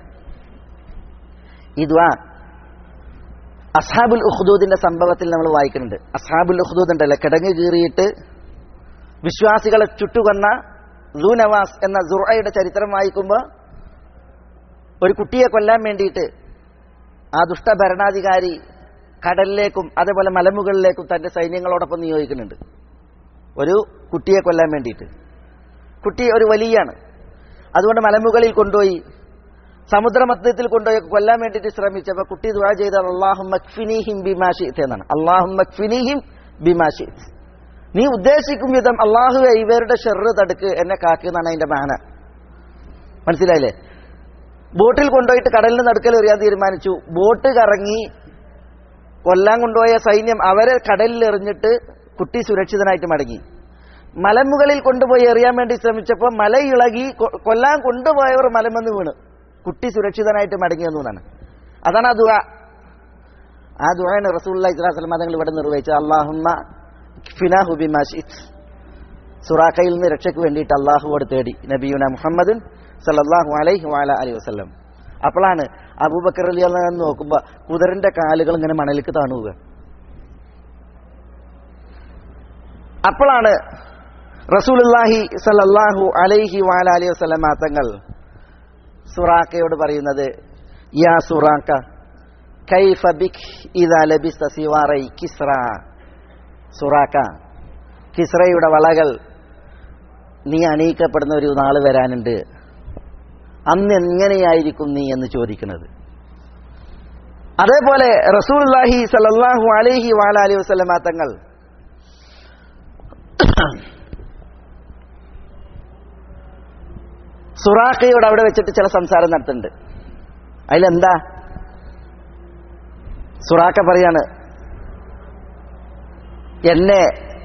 ഈ ദുആ അസ്ഹാബുൽ ഉഖ്ദൂദിന്റെ സംഭവത്തിൽ നമ്മൾ വായിക്കുന്നുണ്ട് അസ്ഹാബുൽ ഉഖ്ദൂദ് ഉണ്ടല്ലോ കിടങ്ങ് കീറിയിട്ട് വിശ്വാസികളെ ചുട്ടുകൊന്ന നവാസ് എന്ന സുറയുടെ ചരിത്രം വായിക്കുമ്പോൾ ഒരു കുട്ടിയെ കൊല്ലാൻ വേണ്ടിയിട്ട് ആ ദുഷ്ട ഭരണാധികാരി കടലിലേക്കും അതേപോലെ മലമുകളിലേക്കും തന്റെ സൈന്യങ്ങളോടൊപ്പം നിയോഗിക്കുന്നുണ്ട് ഒരു കുട്ടിയെ കൊല്ലാൻ വേണ്ടിയിട്ട് കുട്ടി ഒരു വലിയാണ് അതുകൊണ്ട് മലമുകളിൽ കൊണ്ടുപോയി സമുദ്രമധ്യത്തിൽ കൊണ്ടുപോയി കൊല്ലാൻ വേണ്ടിയിട്ട് ശ്രമിച്ചപ്പോൾ കുട്ടി ദുആ ചെയ്ത അള്ളാഹു മക്ഫിനിഹിം ബിമാഷിത്ത് എന്നാണ് അള്ളാഹു മക്ഫിനിഹിം ബിമാഷിത്ത് നീ ഉദ്ദേശിക്കും വിധം അള്ളാഹുവെ ഇവരുടെ ഷെറ് തടുക്ക് എന്നെ കാക്ക് എന്നാണ് അതിന്റെ മാന മനസ്സിലായില്ലേ ബോട്ടിൽ കൊണ്ടുപോയിട്ട് കടലിന് നടുക്കൽ എറിയാൻ തീരുമാനിച്ചു ബോട്ട് കറങ്ങി കൊല്ലാൻ കൊണ്ടുപോയ സൈന്യം അവരെ കടലിൽ എറിഞ്ഞിട്ട് കുട്ടി സുരക്ഷിതനായിട്ട് മടങ്ങി മലമുകളിൽ കൊണ്ടുപോയി എറിയാൻ വേണ്ടി ശ്രമിച്ചപ്പോൾ മല ഇളകി കൊ- കൊല്ലാൻ കൊണ്ടുപോയവർ മലമെന്ന് വീണ് കുട്ടി സുരക്ഷിതനായിട്ട് മടങ്ങി വന്നു എന്നാണ് അതാണ് ആ ദുആ ആ ദുആണ് റസൂലുള്ളാഹി സ്വല്ലല്ലാഹു അലൈഹി വസല്ലം തങ്ങൾ ഇവിടെ നിർവഹിച്ചത് അല്ലാഹുമ്മ ഫിനാഹു ബിമാ ശിഅ്ത് സുറാഖയിൽ നിന്ന് രക്ഷയ്ക്ക് വേണ്ടിയിട്ട് അള്ളാഹുവോട് തേടി നബിയുന മുഹമ്മദുൻ സല്ലല്ലാഹു അലൈഹി വഅല അലൈഹി വസല്ലം അപ്പോഴാണ് അബൂബക്കർ അലി അള്ളാഹ് നോക്കുമ്പോൾ കുതിരന്റെ കാലുകൾ ഇങ്ങനെ മണലിക്ക് താണുക അപ്പോഴാണ് റസൂലുള്ളാഹി സല്ലല്ലാഹു അലൈഹി വഅല അലൈഹി വസല്ലം തങ്ങൾ സുറാഖയോട് പറയുന്നത് യാ സുറാഖ കൈഫ ബിക് ഇദാ ലബിസ്ത സിവാറൈ കിസ്റ സുറാക്ക കിസ്റയുടെ വളകൾ നീ അണിയിക്കപ്പെടുന്ന ഒരു നാൾ വരാനുണ്ട് അന്ന് എങ്ങനെയായിരിക്കും നീ എന്ന് ചോദിക്കുന്നത് അതേപോലെ റസൂൽഹി സലല്ലാഹു അലൈഹി വാല അലൈഹി വസ്ലമ തങ്ങൾ സുറാഖയോട് അവിടെ വെച്ചിട്ട് ചില സംസാരം നടത്തുന്നുണ്ട് അതിലെന്താ സുറാക്ക പറയാണ് എന്നെ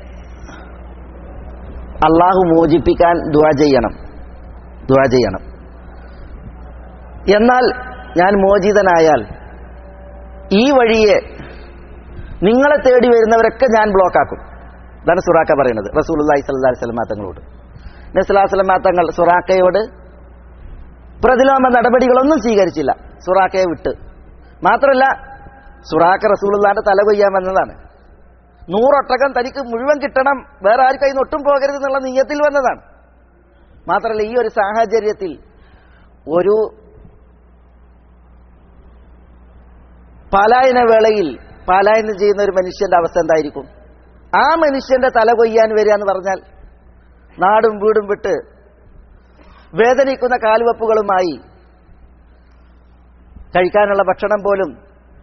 അള്ളാഹു മോചിപ്പിക്കാൻ ദുവാ ചെയ്യണം ദുവാ ചെയ്യണം എന്നാൽ ഞാൻ മോചിതനായാൽ ഈ വഴിയെ നിങ്ങളെ തേടി വരുന്നവരൊക്കെ ഞാൻ ബ്ലോക്കാക്കും ഇതാണ് സുറാക്ക പറയുന്നത് റസൂലുള്ളാഹി സ്വല്ലല്ലാഹി അലൈഹി വസല്ലം തങ്ങളോട് നസ്ലാസ്ലമ തങ്ങൾ സുറാക്കയോട് പ്രതിലോമ നടപടികളൊന്നും സ്വീകരിച്ചില്ല സുറാക്കയെ വിട്ട് മാത്രമല്ല സുറാക്ക റസൂലുള്ളാന്റെ തല കൊയ്യാൻ വന്നതാണ് നൂറൊട്ടകം തനിക്ക് മുഴുവൻ കിട്ടണം വേറെ ആർക്കും അതിന് ഒട്ടും പോകരുത് എന്നുള്ള നീയത്തിൽ വന്നതാണ് മാത്രമല്ല ഈ ഒരു സാഹചര്യത്തിൽ ഒരു പലായന വേളയിൽ പലായനം ചെയ്യുന്ന ഒരു മനുഷ്യന്റെ അവസ്ഥ എന്തായിരിക്കും ആ മനുഷ്യന്റെ തല കൊയ്യാൻ വരിക എന്ന് പറഞ്ഞാൽ നാടും വീടും വിട്ട് വേദനിക്കുന്ന കാൽവെപ്പുകളുമായി കഴിക്കാനുള്ള ഭക്ഷണം പോലും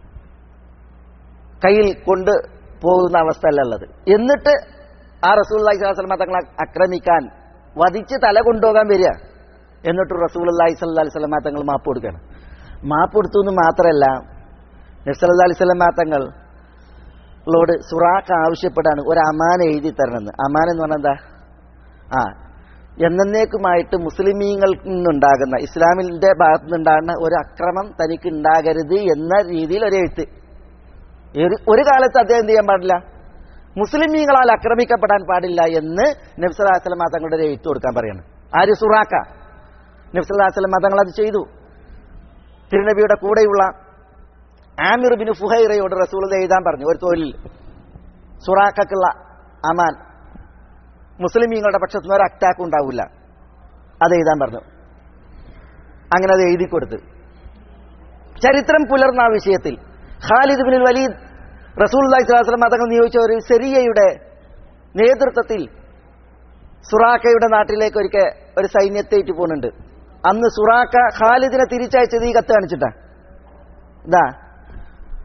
കയ്യിൽ കൊണ്ട് പോകുന്ന അവസ്ഥയല്ല ഉള്ളത് എന്നിട്ട് ആ റസൂള്ളി സ്വലാസ്ലമ തങ്ങളെ ആക്രമിക്കാൻ വധിച്ച് തല കൊണ്ടുപോകാൻ വരിക എന്നിട്ട് റസൂൽ അള്ളാഹി സ്വല്ലാ സ്വലമ തങ്ങൾ മാപ്പ് കൊടുക്കുകയാണ് മാപ്പ് കൊടുത്തു എന്ന് മാത്രമല്ല നബ്സല്ലാ അലൈഹി സ്വലമ തങ്ങളോട് സുറാഖ് ആവശ്യപ്പെടാണ് ഒരു അമാന എഴുതി തരണമെന്ന് അമാന എന്ന് പറഞ്ഞാൽ എന്താ ആ എന്നേക്കുമായിട്ട് മുസ്ലിമീങ്ങൾക്ക് നിന്നുണ്ടാകുന്ന ഇസ്ലാമിന്റെ ഭാഗത്തു നിന്നുണ്ടാകുന്ന ഒരു അക്രമം തനിക്ക് ഉണ്ടാകരുത് എന്ന രീതിയിൽ ഒരു എഴുത്ത് ഒരു- ഒരു കാലത്ത് അദ്ദേഹം എന്ത് ചെയ്യാൻ പാടില്ല മുസ്ലിമീങ്ങളാൽ ആക്രമിക്കപ്പെടാൻ പാടില്ല എന്ന് നബ്സലാസ്ലമ തങ്ങളുടെ ഒരു എഴുത്ത് കൊടുക്കാൻ പറയാണ് ആര് സുറാക്ക നബ്സലാസ്ലമ തങ്ങൾ അത് ചെയ്തു തിരുനബിയുടെ കൂടെയുള്ള ആമിർ ബിൻ ഫുഹൈറയോട് റസൂൾ ഇത് എഴുതാൻ പറഞ്ഞു ഒരു തൊഴിൽ സുറാക്കുള്ള അമാൻ മുസ്ലിമീങ്ങളുടെ പക്ഷത്തു നിന്ന് ഒരു അറ്റാക്ക് ഉണ്ടാവില്ല അത് എഴുതാൻ പറഞ്ഞു അങ്ങനെ അത് എഴുതി കൊടുത്ത് ചരിത്രം പുലർന്ന ആ വിഷയത്തിൽ ഖാലിദ് ബിൻ വലീദ് റസൂൽ സ്വലാസ്ലം തങ്ങൾ നിയോഗിച്ച ഒരു സെറിയയുടെ നേതൃത്വത്തിൽ സുറാക്കയുടെ നാട്ടിലേക്ക് ഒരിക്കൽ ഒരു സൈന്യത്തെ ഇട്ട് പോകുന്നുണ്ട് അന്ന് സുറാക്ക ഖാലിദിനെ തിരിച്ചയച്ചത് ഈ കത്ത് കാണിച്ചിട്ടാ ഇതാ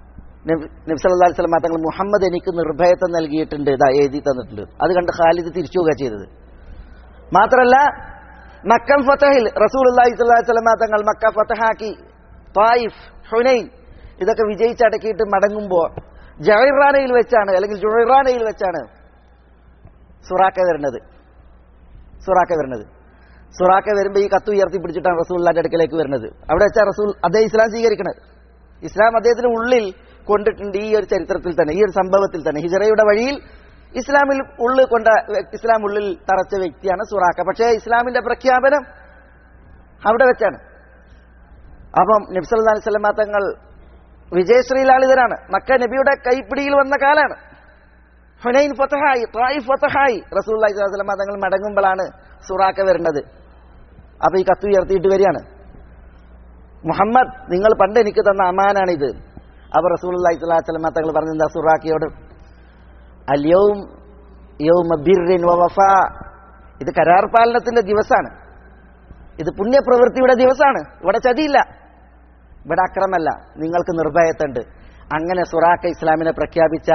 നബ്സല്ലാ സ്വലമ തങ്ങൾ മുഹമ്മദ് എനിക്ക് നിർഭയത്വം നൽകിയിട്ടുണ്ട് ഇതാ എഴുതി തന്നിട്ടുണ്ട് അത് കണ്ട് ഖാലിദ് തിരിച്ചു പോകുക ചെയ്തത് മാത്രമല്ല മക്കം ഫത്തഹിൽ റസൂൽ അള്ളാഹി സ്വലാമ തങ്ങൾ മക്ക ഫത്തഹാക്കി തായിഫ് ഹുനൈൻ ഇതൊക്കെ വിജയിച്ചടക്കിയിട്ട് മടങ്ങുമ്പോൾ ജഹറാനയിൽ വെച്ചാണ് അല്ലെങ്കിൽ ജുഹറാനയിൽ വെച്ചാണ് സുറാക്ക വരുന്നത് സുറാക്ക വരുന്നത് സുറാക്ക വരുമ്പോൾ ഈ കത്ത് ഉയർത്തി പിടിച്ചിട്ടാണ് റസൂല്ലാന്റെ അടുക്കലേക്ക് വരുന്നത് അവിടെ വെച്ചാൽ റസൂൽ അദ്ദേഹം ഇസ്ലാം സ്വീകരിക്കണത് ഇസ്ലാം അദ്ദേഹത്തിന് ഉള്ളിൽ കൊണ്ടിട്ടുണ്ട് ഈ ഒരു ചരിത്രത്തിൽ തന്നെ ഈ ഒരു സംഭവത്തിൽ തന്നെ ഹിജറയുടെ വഴിയിൽ ഇസ്ലാമിൽ ഉള്ളിൽ കൊണ്ട ഇസ്ലാം ഉള്ളിൽ തറച്ച വ്യക്തിയാണ് സുറാക്ക പക്ഷേ ഇസ്ലാമിന്റെ പ്രഖ്യാപനം അവിടെ വെച്ചാണ് അപ്പം നബ്സല്ലാ അലൈഹി സ്വലമാ തങ്ങൾ വിജയശ്രീലാളിതരാണ് മക്ക നബിയുടെ കൈപ്പിടിയിൽ വന്ന കാലാണ് ഹുനൈൻ ഫത്തഹായി ത്വായിഫ് ഫത്തഹായി റസൂൽ സ്വലമ തങ്ങൾ മടങ്ങുമ്പോഴാണ് സുറാക്ക വരുന്നത് അപ്പൊ ഈ കത്ത് ഉയർത്തിയിട്ട് വരികയാണ് മുഹമ്മദ് നിങ്ങൾ പണ്ട് എനിക്ക് തന്ന അമാനാണിത് അപ്പൊ റസൂൽ അള്ളഹി സ്വലാസ്ലമ തങ്ങൾ പറഞ്ഞെന്താ സുറാക്കിയോട് അല്യവും യൗമ ബിർറിൻ വഫാ ഇത് കരാർ പാലനത്തിന്റെ ദിവസമാണ് ഇത് പുണ്യപ്രവൃത്തിയുടെ ദിവസമാണ് ഇവിടെ ചതിയില്ല ഇവിടെ അക്രമല്ല നിങ്ങൾക്ക് നിർഭയത്തുണ്ട് അങ്ങനെ സുറാക്ക ഇസ്ലാമിനെ പ്രഖ്യാപിച്ച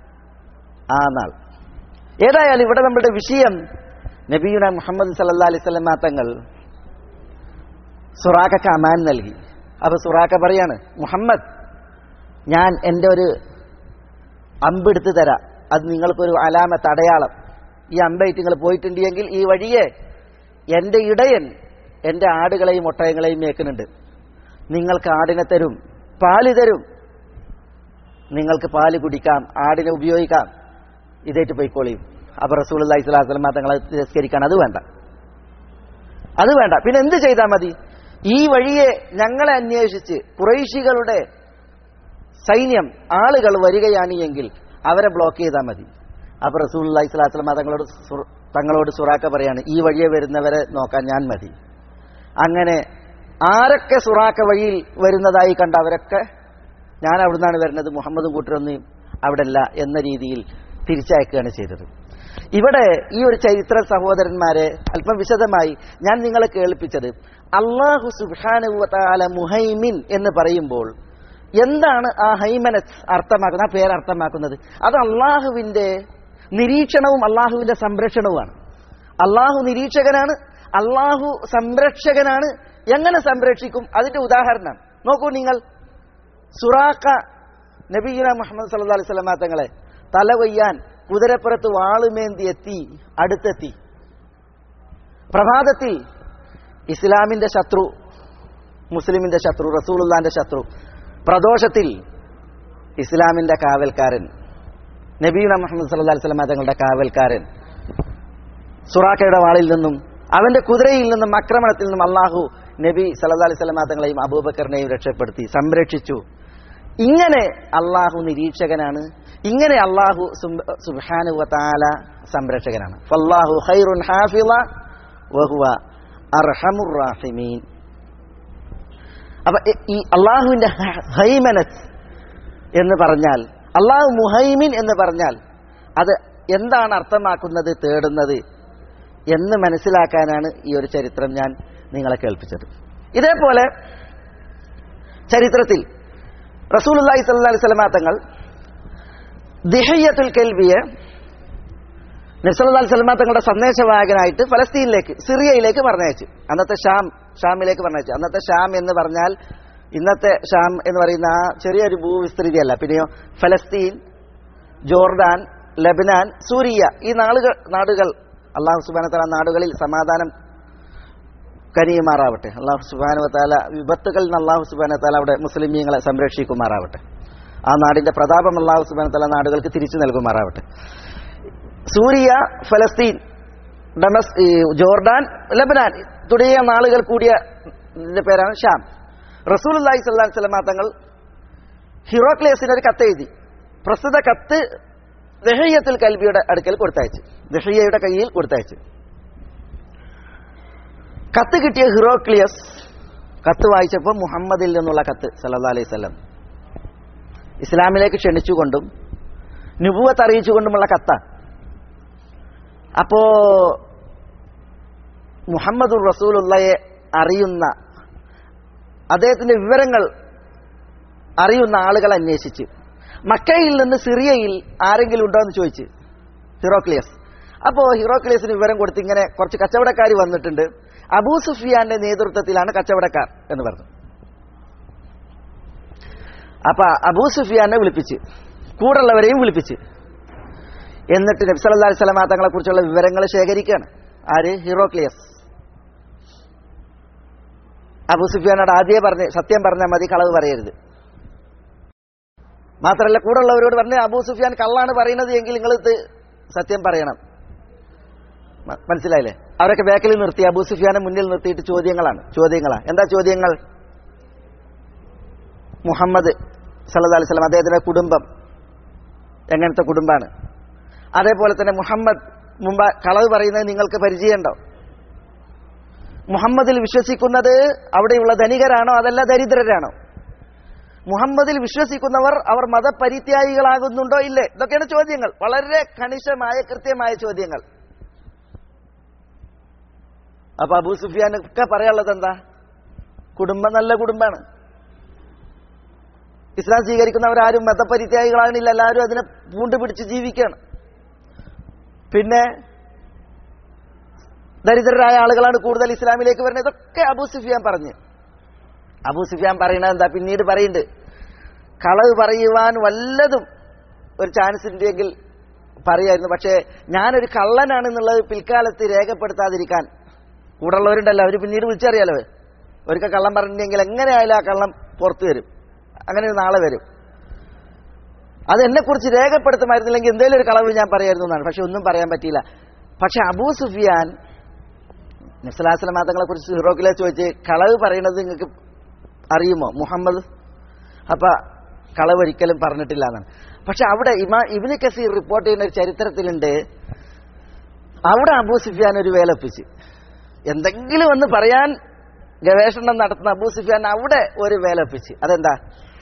ആ നാൾ ഏതായാലും ഇവിടെ നമ്മുടെ വിഷയം നബീന മുഹമ്മദ് സല്ലാ അലൈഹി സ്വലമ തങ്ങൾ സുറാഖക്ക് അമാൻ നൽകി അപ്പൊ സുറാഖ പറയാണ് മുഹമ്മദ് ഞാൻ എൻ്റെ ഒരു അമ്പെടുത്ത് തരാം അത് നിങ്ങൾക്കൊരു അലാമത്ത് അടയാളം ഈ അമ്പയിട്ട് നിങ്ങൾ പോയിട്ടുണ്ടെങ്കിൽ ഈ വഴിയെ എൻ്റെ ഇടയൻ എൻ്റെ ആടുകളെയും ഒട്ടയങ്ങളെയും മേക്കുന്നുണ്ട് നിങ്ങൾക്ക് ആടിനെ തരും പാല് തരും നിങ്ങൾക്ക് പാല് കുടിക്കാം ആടിനെ ഉപയോഗിക്കാം ഇതേറ്റ് പോയിക്കോളിയും അപ്പൊ റസൂൽ അള്ളഹി സ്വലാസ്ലമ തങ്ങളെ തിരസ്കരിക്കാൻ അത് വേണ്ട അത് വേണ്ട പിന്നെ എന്ത് ചെയ്താൽ മതി ഈ വഴിയെ ഞങ്ങളെ അന്വേഷിച്ച് കുറൈശികളുടെ സൈന്യം ആളുകൾ വരികയാണ് എങ്കിൽ അവരെ ബ്ലോക്ക് ചെയ്താൽ മതി അപ്പൊ റസൂൽ അള്ളഹി സ്വലാസ്ലമ തങ്ങളോട് തങ്ങളോട് സുറാക്ക പറയാണ് ഈ വഴിയെ വരുന്നവരെ നോക്കാൻ ഞാൻ മതി അങ്ങനെ ആരൊക്കെ സുറാക്ക വഴിയിൽ വരുന്നതായി കണ്ട അവരൊക്കെ ഞാൻ അവിടുന്നാണ് വരുന്നത് മുഹമ്മദും കൂട്ടരൊന്നും അവിടെ അല്ല എന്ന രീതിയിൽ തിരിച്ചയക്കുകയാണ് ചെയ്തത് ഇവിടെ ഈ ഒരു ചരിത്ര സഹോദരന്മാരെ അല്പം വിശദമായി ഞാൻ നിങ്ങളെ കേൾപ്പിച്ചത് അള്ളാഹു സുബാനുവല മുഹൈമിൻ എന്ന് പറയുമ്പോൾ എന്താണ് ആ ഹൈമനത്ത് അർത്ഥമാക്കുന്നത് ആ പേര് അർത്ഥമാക്കുന്നത് അത് അള്ളാഹുവിന്റെ നിരീക്ഷണവും അള്ളാഹുവിന്റെ സംരക്ഷണവുമാണ് അള്ളാഹു നിരീക്ഷകനാണ് അള്ളാഹു സംരക്ഷകനാണ് എങ്ങനെ സംരക്ഷിക്കും അതിന്റെ ഉദാഹരണം നോക്കൂ നിങ്ങൾ സുറാക്ക നബീന മുഹമ്മദ് സല്ലാ അലൈഹി സ്വലമാ തങ്ങളെ തല കൊയ്യാൻ കുതിരപ്പുറത്ത് വാളുമേന്തി എത്തി അടുത്തെത്തി പ്രഭാതത്തിൽ ഇസ്ലാമിന്റെ ശത്രു മുസ്ലിമിന്റെ ശത്രു റസൂലുള്ളാന്റെ ശത്രു പ്രദോഷത്തിൽ ഇസ്ലാമിന്റെ കാവൽക്കാരൻ നബീന മുഹമ്മദ് സല്ലാ അലൈഹി സ്വലമാ തങ്ങളുടെ കാവൽക്കാരൻ സുറാക്കയുടെ വാളിൽ നിന്നും അവന്റെ കുതിരയിൽ നിന്നും ആക്രമണത്തിൽ നിന്നും അള്ളാഹു നബി സല്ലാ അലൈഹി സ്വലമാ തങ്ങളെയും അബൂബക്കറിനെയും രക്ഷപ്പെടുത്തി സംരക്ഷിച്ചു ഇങ്ങനെ അള്ളാഹു നിരീക്ഷകനാണ് ഇങ്ങനെ അള്ളാഹു സുബാനുവല സംരക്ഷകനാണ് ഫല്ലാഹു ഖൈറുൻ ഹാഫിള വഹുവ അർഹമുർ റാഹിമീൻ അപ്പൊ ഈ അള്ളാഹുവിന്റെ ഹൈമനത്ത് എന്ന് പറഞ്ഞാൽ അള്ളാഹു മുഹൈമിൻ എന്ന് പറഞ്ഞാൽ അത് എന്താണ് അർത്ഥമാക്കുന്നത് തേടുന്നത് എന്ന് മനസ്സിലാക്കാനാണ് ഈ ഒരു ചരിത്രം ഞാൻ നിങ്ങളെ കേൾപ്പിച്ചത് ഇതേപോലെ ചരിത്രത്തിൽ റസൂൽ അള്ളാഹി സല്ലാ അലൈഹി സ്വലമാ തങ്ങൾ ദിഹയ്യത്തുൽ കെൽവിയെ നബ്സല്ലാ സ്വലമാ തങ്ങളുടെ സന്ദേശവാഹകനായിട്ട് ഫലസ്തീനിലേക്ക് സിറിയയിലേക്ക് പറഞ്ഞയച്ചു അന്നത്തെ ഷാം ഷാമിലേക്ക് പറഞ്ഞയച്ചു അന്നത്തെ ഷാം എന്ന് പറഞ്ഞാൽ ഇന്നത്തെ ഷാം എന്ന് പറയുന്ന ആ ചെറിയൊരു ഭൂവിസ്തൃതിയല്ല പിന്നെയോ ഫലസ്തീൻ ജോർദാൻ ലബനാൻ സൂരിയ ഈ നാളുകൾ നാടുകൾ അള്ളാഹു സുബാനത്തല നാടുകളിൽ സമാധാനം കനിയുമാറാവട്ടെ അള്ളാഹു സുബാനുവത്താല വിപത്തുകളിൽ നിന്ന് അള്ളാഹു സുബാനത്താല അവിടെ മുസ്ലിമീങ്ങളെ സംരക്ഷിക്കുമാറാവട്ടെ ആ നാടിന്റെ പ്രതാപം അള്ളാഹു സുബാനത്തല നാടുകൾക്ക് തിരിച്ചു നൽകുമാറാവട്ടെ സൂരിയ ഫലസ്തീൻ ഡമസ് ജോർഡാൻ ലബനാൻ തുടങ്ങിയ നാളുകൾ കൂടിയ പേരാണ് ഷാം റസൂൽ അള്ളാഹി സ്വല്ലാ സ്വലമാ തങ്ങൾ ഹിറോക്ലേസിന് ഒരു കത്ത് എഴുതി പ്രസ്തുത കത്ത് ദഹയ്യത്തുൽ കൽബിയുടെ അടുക്കൽ കൊടുത്തയച്ചു ദഹയ്യയുടെ കയ്യിൽ കൊടുത്തയച്ചു കത്ത് കിട്ടിയ ഹിറോക്ലിയസ് കത്ത് വായിച്ചപ്പോൾ മുഹമ്മദിൽ നിന്നുള്ള കത്ത് സല്ലാ അലൈഹി സ്വലം ഇസ്ലാമിലേക്ക് ക്ഷണിച്ചുകൊണ്ടും നുപുവത്ത് അറിയിച്ചുകൊണ്ടുമുള്ള കത്ത അപ്പോ മുഹമ്മദുർ റസൂലുള്ളയെ അറിയുന്ന അദ്ദേഹത്തിന്റെ വിവരങ്ങൾ അറിയുന്ന ആളുകൾ അന്വേഷിച്ച് മക്കയിൽ നിന്ന് സിറിയയിൽ ആരെങ്കിലും ഉണ്ടോ എന്ന് ചോദിച്ച് ഹിറോക്ലിയസ് അപ്പോ ഹിറോക്ലിയസിന് വിവരം കൊടുത്ത് ഇങ്ങനെ കുറച്ച് കച്ചവടക്കാർ വന്നിട്ടുണ്ട് അബൂ സുഫിയാന്റെ നേതൃത്വത്തിലാണ് കച്ചവടക്കാർ എന്ന് പറഞ്ഞു അപ്പൊ അബൂ സുഫിയാനെ വിളിപ്പിച്ച് കൂടുള്ളവരെയും വിളിപ്പിച്ച് എന്നിട്ട് നബി സല്ലല്ലാഹു അലൈഹി വസല്ലമ തങ്ങളെ കുറിച്ചുള്ള വിവരങ്ങൾ ശേഖരിക്കുകയാണ് ആര് ഹിറോക്ലിയസ് അബൂ സുഫിയാനോട് ആദ്യമേ പറഞ്ഞ് സത്യം പറഞ്ഞാൽ മതി കളവ് പറയരുത് മാത്രമല്ല കൂടുള്ളവരോട് പറഞ്ഞ് അബൂ സുഫിയാൻ കള്ളാണ് പറയുന്നത് എങ്കിൽ നിങ്ങൾ ഇത് സത്യം പറയണം മ- മനസ്സിലായില്ലേ അവരൊക്കെ ബാക്കിൽ നിർത്തി അബൂ സുഫിയാനെ മുന്നിൽ നിർത്തിയിട്ട് ചോദ്യങ്ങളാണ് ചോദ്യങ്ങളാ എന്താ ചോദ്യങ്ങൾ മുഹമ്മദ് സല്ലല്ലാഹു അലൈഹി വസല്ലം അദ്ദേഹത്തിന്റെ കുടുംബം എങ്ങനത്തെ കുടുംബമാണ് അതേപോലെ തന്നെ മുഹമ്മദ് മുമ്പ് കളവ് പറയുന്നത് നിങ്ങൾക്ക് പരിചയമുണ്ടോ മുഹമ്മദിൽ വിശ്വസിക്കുന്നത് അവിടെയുള്ള ധനികരാണോ അതല്ല ദരിദ്രരാണോ മുഹമ്മദിൽ വിശ്വസിക്കുന്നവർ അവർ മതപരിത്യാഗികളാകുന്നുണ്ടോ ഇല്ലേ ഇതൊക്കെയാണ് ചോദ്യങ്ങൾ വളരെ കണിശമായ കൃത്യമായ ചോദ്യങ്ങൾ അപ്പൊ അബൂ സുഫിയാനൊക്കെ പറയാനുള്ളത് എന്താ കുടുംബം നല്ല കുടുംബമാണ് ഇസ്ലാം സ്വീകരിക്കുന്നവരാരും മതപരിത്യാഗികളാകണില്ല എല്ലാവരും അതിനെ പൂണ്ട് പിടിച്ച് ജീവിക്കുകയാണ് പിന്നെ ദരിദ്രരായ ആളുകളാണ് കൂടുതൽ ഇസ്ലാമിലേക്ക് വരുന്നത് ഇതൊക്കെ അബൂ സുഫിയാൻ പറഞ്ഞു അബൂ സുഫിയാൻ പറയണത് എന്താ പിന്നീട് പറയുന്നുണ്ട് കളവ് പറയുവാൻ വല്ലതും ഒരു ചാൻസ് ഉണ്ടെങ്കിൽ പറയായിരുന്നു പക്ഷേ ഞാനൊരു കള്ളനാണെന്നുള്ളത് പിൽക്കാലത്ത് രേഖപ്പെടുത്താതിരിക്കാൻ കൂടുള്ളവരുണ്ടല്ലോ അവർ പിന്നീട് വിളിച്ചറിയാലോ ഒരിക്കൽ കള്ളം പറഞ്ഞിട്ടുണ്ടെങ്കിൽ എങ്ങനെയായാലും ആ കള്ളം പുറത്തു വരും അങ്ങനെ ഒരു നാളെ വരും അത് എന്നെക്കുറിച്ച് രേഖപ്പെടുത്തുമായിരുന്നില്ലെങ്കിൽ എന്തെങ്കിലും ഒരു കളവ് ഞാൻ പറയായിരുന്നു എന്നാണ് പക്ഷെ ഒന്നും പറയാൻ പറ്റിയില്ല പക്ഷെ അബൂ സുഫിയാൻ നസ്ലാസ്ലം തങ്ങളെ കുറിച്ച് ഹിറോക്കിലെ ചോദിച്ച് കളവ് പറയുന്നത് നിങ്ങൾക്ക് അറിയുമോ മുഹമ്മദ് അപ്പൊ കളവ് ഒരിക്കലും പറഞ്ഞിട്ടില്ല എന്നാണ് പക്ഷെ അവിടെ ഇമാ ഇബിന് കസീർ റിപ്പോർട്ട് ചെയ്യുന്ന ഒരു ചരിത്രത്തിലുണ്ട് അവിടെ അബൂ സുഫിയാൻ ഒരു വേലപ്പിച്ച് എന്തെങ്കിലും ഒന്ന് പറയാൻ ഗവേഷണം നടത്തുന്ന അബൂ സുഫിയാൻ അവിടെ ഒരു വേലപ്പിച്ച് അതെന്താ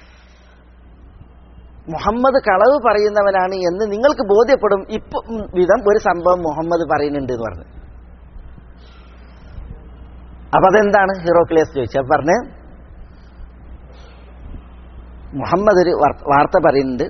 മുഹമ്മദ് കളവ് പറയുന്നവനാണ് എന്ന് നിങ്ങൾക്ക് ബോധ്യപ്പെടും ഇപ്പൊ വിധം ഒരു സംഭവം മുഹമ്മദ് പറയുന്നുണ്ട് എന്ന് പറഞ്ഞു അപ്പൊ അതെന്താണ് ഹീറോക്ലിയസ് ചോദിച്ചു അപ്പൊ പറഞ്ഞ് മുഹമ്മദ് ഒരു വാർ- വാർത്ത പറയുന്നുണ്ട്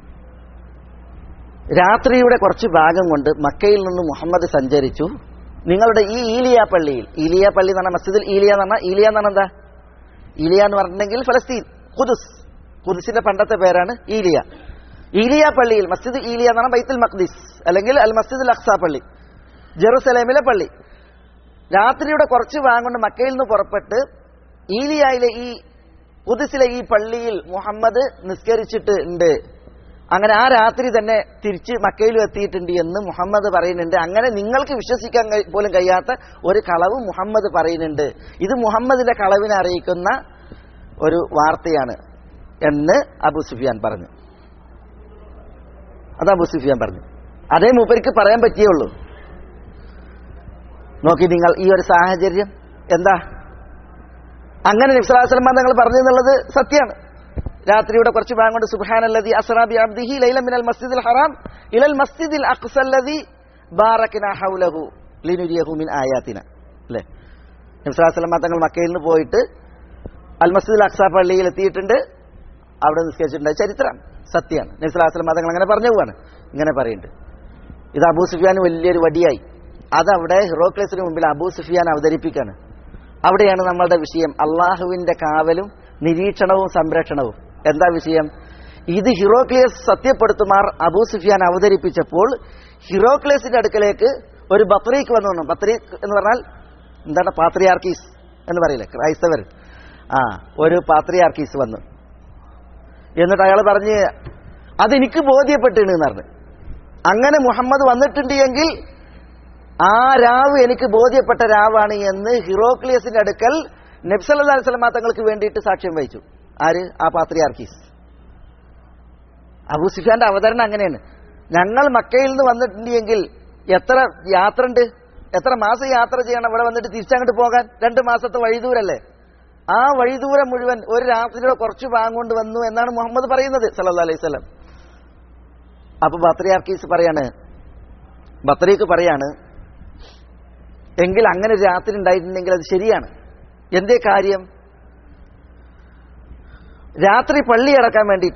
രാത്രിയുടെ കുറച്ച് ഭാഗം കൊണ്ട് മക്കയിൽ നിന്ന് മുഹമ്മദ് സഞ്ചരിച്ചു നിങ്ങളുടെ ഈ ഈലിയ പള്ളിയിൽ ഈലിയ പള്ളി എന്ന് പറഞ്ഞാൽ മസ്ജിദിൽ ഈലിയ എന്ന് പറഞ്ഞാൽ ഈലിയ എന്ന് പറഞ്ഞാൽ എന്താ ഈലിയ എന്ന് പറഞ്ഞിട്ടുണ്ടെങ്കിൽ ഫലസ്തീൻ ഖുദുസ് ഖുദുസിന്റെ പണ്ടത്തെ പേരാണ് ഈലിയ ഈലിയ പള്ളിയിൽ മസ്ജിദ് ഈലിയ എന്ന് പറഞ്ഞാൽ ബൈത്തുൽ മഖ്ദിസ് അല്ലെങ്കിൽ അൽ മസ്ജിദ് അക്സ പള്ളി ജെറുസലേമിലെ പള്ളി രാത്രിയുടെ കുറച്ച് ഭാഗം കൊണ്ട് മക്കയിൽ നിന്ന് പുറപ്പെട്ട് ഈലിയയിലെ ഈ ഖുദുസിലെ ഈ പള്ളിയിൽ മുഹമ്മദ് നിസ്കരിച്ചിട്ട് ഉണ്ട് അങ്ങനെ ആ രാത്രി തന്നെ തിരിച്ച് മക്കയിലും എത്തിയിട്ടുണ്ട് എന്ന് മുഹമ്മദ് പറയുന്നുണ്ട് അങ്ങനെ നിങ്ങൾക്ക് വിശ്വസിക്കാൻ കഴി- പോലും കഴിയാത്ത ഒരു കളവ് മുഹമ്മദ് പറയുന്നുണ്ട് ഇത് മുഹമ്മദിന്റെ കളവിനെ അറിയിക്കുന്ന ഒരു വാർത്തയാണ് എന്ന് അബു സുഫിയാൻ പറഞ്ഞു അത് അബു സുഫിയാൻ പറഞ്ഞു അതേ മൂപ്പർക്ക് പറയാൻ പറ്റിയുള്ളൂ നോക്കി നിങ്ങൾ ഈ ഒരു സാഹചര്യം എന്താ അങ്ങനെ നിഫ്സലാസ്ലം തങ്ങൾ പറഞ്ഞു എന്നുള്ളത് സത്യമാണ് രാത്രിയുടെ കുറച്ച് ഭാഗം കൊണ്ട് സുബ്ഹാനല്ലദി അസ്റാബി അബ്ദിഹി ലൈല മിനൽ മസ്ജിദിൽ ഹറാം ഇലൽ മസ്ജിദിൽ അഖ്സല്ലദി ബാറകന ഹൗലഹു ലിനുരിയഹു മിൻ ആയാതിന അല്ലേ നിഫ്സലാസ്ലം തങ്ങൾ മക്കയിൽ നിന്ന് പോയിട്ട് അൽ മസ്ജിദുൽ അക്സ പള്ളിയിൽ എത്തിയിട്ടുണ്ട് അവിടെ നിസ്കരിച്ചിട്ടുണ്ട് ചരിത്രം സത്യമാണ് നിഫ്സലാസ്ലം തങ്ങൾ അങ്ങനെ പറഞ്ഞു പോവാണ് ഇങ്ങനെ പറയുന്നുണ്ട് ഇത് അബൂ സുഫിയാൻ വലിയൊരു വടിയായി അതവിടെ ഹിറോക്ലേസിന് മുമ്പിൽ അബൂ സുഫിയാൻ അവതരിപ്പിക്കാണ് അവിടെയാണ് നമ്മളുടെ വിഷയം അള്ളാഹുവിന്റെ കാവലും നിരീക്ഷണവും സംരക്ഷണവും എന്താ വിഷയം ഇത് ഹിറോക്ലിയസ് സത്യപ്പെടുത്തുമാർ അബൂ സുഫിയാൻ അവതരിപ്പിച്ചപ്പോൾ ഹിറോക്ലിയസിന്റെ അടുക്കലേക്ക് ഒരു ബത്രീക്ക് വന്നു വന്നു ബത്രീക്ക് എന്ന് പറഞ്ഞാൽ എന്താണ് പാത്രിയാർക്കീസ് എന്ന് പറയില്ലേ ക്രൈസ്തവർ ആ ഒരു പാത്രിയാർക്കീസ് വന്നു എന്നിട്ട് അയാൾ പറഞ്ഞ് അതെനിക്ക് ബോധ്യപ്പെട്ടിണ് എന്ന് പറഞ്ഞു അങ്ങനെ മുഹമ്മദ് വന്നിട്ടുണ്ട് എങ്കിൽ ആ രാവ് എനിക്ക് ബോധ്യപ്പെട്ട രാവാണ് എന്ന് ഹിറോക്ലിയസിന്റെ അടുക്കൽ നബ്സല്ലാ സ്വലമാ തങ്ങൾക്ക് വേണ്ടിയിട്ട് സാക്ഷ്യം വഹിച്ചു ആര് ആ പാത്രിയാർക്കീസ് അബൂ സുഫിയാന്റെ അവതരണം അങ്ങനെയാണ് ഞങ്ങൾ മക്കയിൽ നിന്ന് വന്നിട്ടുണ്ട് എങ്കിൽ എത്ര യാത്ര ഉണ്ട് എത്ര മാസം യാത്ര ചെയ്യണം ഇവിടെ വന്നിട്ട് തിരിച്ചങ്ങോട്ട് പോകാൻ രണ്ട് മാസത്തെ വഴിദൂരല്ലേ ആ വഴിദൂരം മുഴുവൻ ഒരു രാത്രിയുടെ കുറച്ച് ഭാഗം കൊണ്ട് വന്നു എന്നാണ് മുഹമ്മദ് പറയുന്നത് സല്ലല്ലാഹു അലൈഹി വസല്ലം അപ്പൊ ബത്രിയാർക്കീസ് പറയാണ് ബത്രീക്ക് പറയാണ് എങ്കിൽ അങ്ങനെ ഒരു രാത്രി ഉണ്ടായിട്ടുണ്ടെങ്കിൽ അത് ശരിയാണ് എന്തേ കാര്യം രാത്രി പള്ളി അടക്കാൻ വേണ്ടിയിട്ട്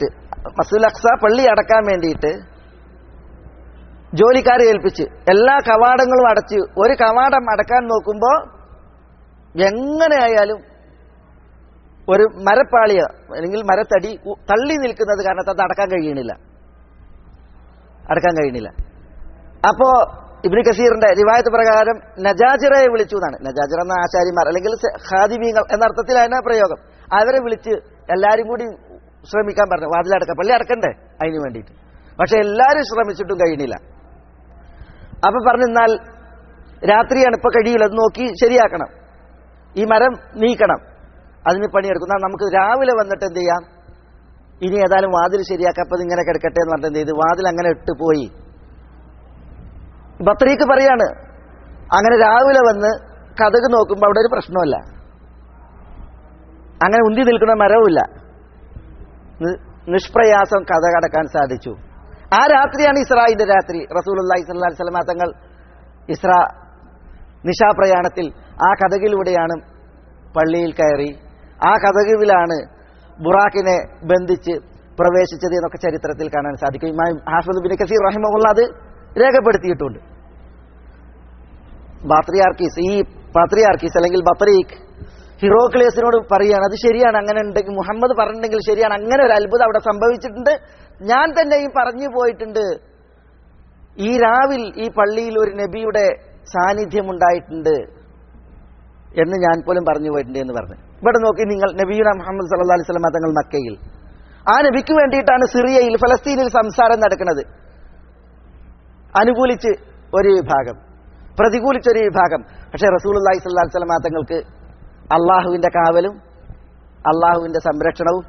മസ്ജിദുൽ അക്സ പള്ളി അടക്കാൻ വേണ്ടിയിട്ട് ജോലിക്കാരെ ഏൽപ്പിച്ച് എല്ലാ കവാടങ്ങളും അടച്ച് ഒരു കവാടം അടക്കാൻ നോക്കുമ്പോൾ എങ്ങനെയായാലും ഒരു മരപ്പാളിയ അല്ലെങ്കിൽ മരത്തടി ഉ- തള്ളി നിൽക്കുന്നത് കാരണത്ത് അത് അടക്കാൻ കഴിയണില്ല അടക്കാൻ കഴിയണില്ല അപ്പോ ഇബ്നു കസീറിന്റെ റിവായത്ത് പ്രകാരം നജാജിറയെ വിളിച്ചു എന്നാണ് നജാജിറ എന്ന ആചാര്യന്മാർ അല്ലെങ്കിൽ സ- ഖാദിമീങ്ങൾ എന്ന അർത്ഥത്തിലാണ് പ്രയോഗം അവരെ വിളിച്ച് എല്ലാരും കൂടി ശ്രമിക്കാൻ പറഞ്ഞു വാതിലടക്കം പള്ളി അടക്കണ്ടേ അതിന് വേണ്ടിയിട്ട് പക്ഷെ എല്ലാവരും ശ്രമിച്ചിട്ടും കഴിയണില്ല അപ്പൊ പറഞ്ഞെന്നാൽ രാത്രിയാണ് ഇപ്പൊ കഴിയില്ല അത് നോക്കി ശരിയാക്കണം ഈ മരം നീക്കണം അതിന് പണിയെടുക്കും എന്നാൽ നമുക്ക് രാവിലെ വന്നിട്ട് എന്ത് ചെയ്യാം ഇനി ഏതായാലും വാതിൽ ശരിയാക്കാം അപ്പൊ ഇങ്ങനെ കിടക്കട്ടെ എന്ന് പറഞ്ഞിട്ട് എന്ത് ചെയ്ത് വാതിൽ അങ്ങനെ ഇട്ട് പോയി ബത്രീക്ക് പറയാണ് അങ്ങനെ രാവിലെ വന്ന് കഥക് നോക്കുമ്പോൾ അവിടെ ഒരു പ്രശ്നമല്ല അങ്ങനെ ഉന്തി നിൽക്കുന്ന മരവുമില്ല നി- നിഷ്പ്രയാസം കഥ കടക്കാൻ സാധിച്ചു ആ രാത്രിയാണ് ഇസ്രായിന്റെ രാത്രി റസൂൽ അള്ളാഹി സ്വല്ലി സ്വലമ തങ്ങൾ ഇസ്ര നിശാപ്രയാണത്തിൽ ആ കഥകിലൂടെയാണ് പള്ളിയിൽ കയറി ആ കഥകിലാണ് ബുറാക്കിനെ ബന്ധിച്ച് പ്രവേശിച്ചത് എന്നൊക്കെ ചരിത്രത്തിൽ കാണാൻ സാധിക്കും ഇമാം ഹാഫിദ് ബിൻ കസീർ റഹിമുള്ള അത് രേഖപ്പെടുത്തിയിട്ടുണ്ട് ബാത്രിയാർക്കീസ് ഈ പാത്രിയാർക്കീസ് അല്ലെങ്കിൽ ബത്രീഖ് ഹിറോക്ലേസിനോട് പറയുകയാണ് അത് ശരിയാണ് അങ്ങനെ ഉണ്ടെങ്കിൽ മുഹമ്മദ് പറഞ്ഞിട്ടുണ്ടെങ്കിൽ ശരിയാണ് അങ്ങനെ ഒരു അത്ഭുതം അവിടെ സംഭവിച്ചിട്ടുണ്ട് ഞാൻ തന്നെയും പറഞ്ഞു പോയിട്ടുണ്ട് ഈ രാവിൽ ഈ പള്ളിയിൽ ഒരു നബിയുടെ സാന്നിധ്യം ഉണ്ടായിട്ടുണ്ട് എന്ന് ഞാൻ പോലും പറഞ്ഞു പോയിട്ടുണ്ട് എന്ന് പറഞ്ഞു ഇവിടെ നോക്കി നിങ്ങൾ നബിയുന മുഹമ്മദ് സല്ലാ അലൈഹി സ്വലമ തങ്ങൾ മക്കയിൽ ആ നബിക്ക് വേണ്ടിയിട്ടാണ് സിറിയയിൽ ഫലസ്തീനിൽ സംസാരം നടക്കുന്നത് അനുകൂലിച്ച് ഒരു വിഭാഗം പ്രതികൂലിച്ച് ഒരു വിഭാഗം പക്ഷേ റസൂൽ അള്ളാഹി സ്വല്ലാ സ്വലമ തങ്ങൾക്ക് അള്ളാഹുവിന്റെ കാവലും അള്ളാഹുവിന്റെ സംരക്ഷണവും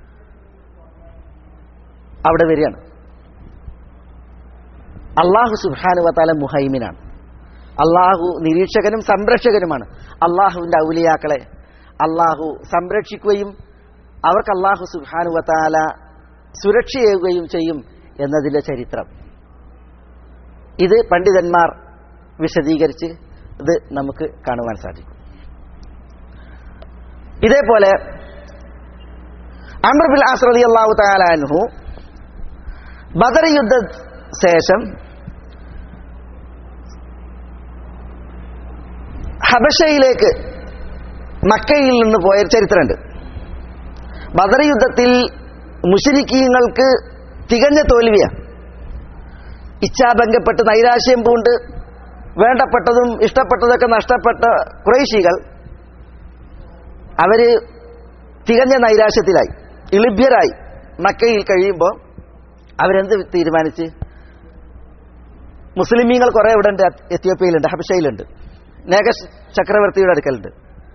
അവിടെ വരികയാണ് അള്ളാഹു സുബാനുവത്താല മുഹൈമിനാണ് അള്ളാഹു നിരീക്ഷകനും സംരക്ഷകനുമാണ് അള്ളാഹുവിന്റെ ഔലിയാക്കളെ അള്ളാഹു സംരക്ഷിക്കുകയും അവർക്ക് അള്ളാഹു സുബാനുവത്താല സുരക്ഷയേകുകയും ചെയ്യും എന്നതിന്റെ ചരിത്രം ഇത് പണ്ഡിതന്മാർ വിശദീകരിച്ച് ഇത് നമുക്ക് കാണുവാൻ സാധിക്കും ഇതേപോലെ അമർബിൽ ആസ്രതി അള്ളാഹു താലാൻഹു ബദർ യുദ്ധ ശേഷം ഹബഷയിലേക്ക് മക്കയിൽ നിന്ന് പോയ ചരിത്രമുണ്ട് ബദർ യുദ്ധത്തിൽ മുഷരിക്കീങ്ങൾക്ക് തികഞ്ഞ തോൽവിയാണ് ഇച്ഛാഭംഗപ്പെട്ട് നൈരാശ്യം പൂണ്ട് വേണ്ടപ്പെട്ടതും ഇഷ്ടപ്പെട്ടതൊക്കെ നഷ്ടപ്പെട്ട കുറേശികൾ അവര് തികഞ്ഞ നൈരാശ്യത്തിലായി ഇളിഭ്യരായി മക്കയിൽ കഴിയുമ്പോൾ അവരെന്ത് തീരുമാനിച്ച് മുസ്ലിമീങ്ങൾ കുറെ ഇവിടെ ഉണ്ട് എത്യോപ്യയിലുണ്ട് ഹബഷയിലുണ്ട് നേഗസ് ചക്രവർത്തിയുടെ അടുക്കലുണ്ട്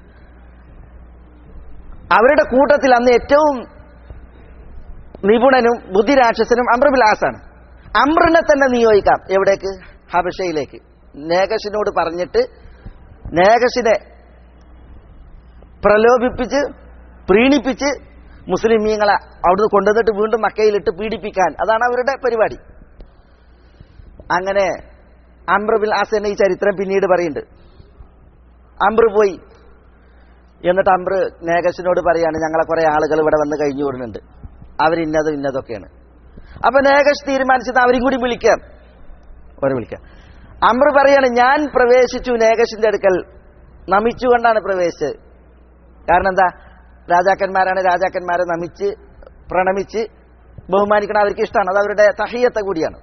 അവരുടെ കൂട്ടത്തിൽ അന്ന് ഏറ്റവും നിപുണനും ബുദ്ധിരാക്ഷസനും അമ്രബിലാസാണ് അമ്രിനെ തന്നെ നിയോഗിക്കാം എവിടേക്ക് ഹബഷയിലേക്ക് നേഗസിനോട് പറഞ്ഞിട്ട് നേഗസിനെ പ്രലോഭിപ്പിച്ച് പ്രീണിപ്പിച്ച് മുസ്ലിമീങ്ങളെ അവിടുന്ന് കൊണ്ടുവന്നിട്ട് വീണ്ടും മക്കയിലിട്ട് പീഡിപ്പിക്കാൻ അതാണ് അവരുടെ പരിപാടി അങ്ങനെ അമ്രബിൽ ആസന്റെ ഈ ചരിത്രം പിന്നീട് പറയുന്നുണ്ട് അമ്ര പോയി എന്നിട്ട് അമ്ര നേഗസിനോട് പറയാണ് ഞങ്ങളെ കുറെ ആളുകൾ ഇവിടെ വന്ന് കഴിഞ്ഞു കൂടുന്നുണ്ട് അവരിന്നതും ഇന്നതൊക്കെയാണ് അപ്പൊ നേഗസ് തീരുമാനിച്ചത് അവരും കൂടി വിളിക്കാം അവരെ വിളിക്കാം അമ്ര പറയാണ് ഞാൻ പ്രവേശിച്ചു നേഗസിന്റെ അടുക്കൽ നമിച്ചുകൊണ്ടാണ് പ്രവേശിച്ചത് കാരണം എന്താ രാജാക്കന്മാരാണ് രാജാക്കന്മാരെ നമിച്ച് പ്രണമിച്ച് ബഹുമാനിക്കണം അവർക്ക് ഇഷ്ടമാണ് അത് അവരുടെ തഹയ്യത്തെ കൂടിയാണ്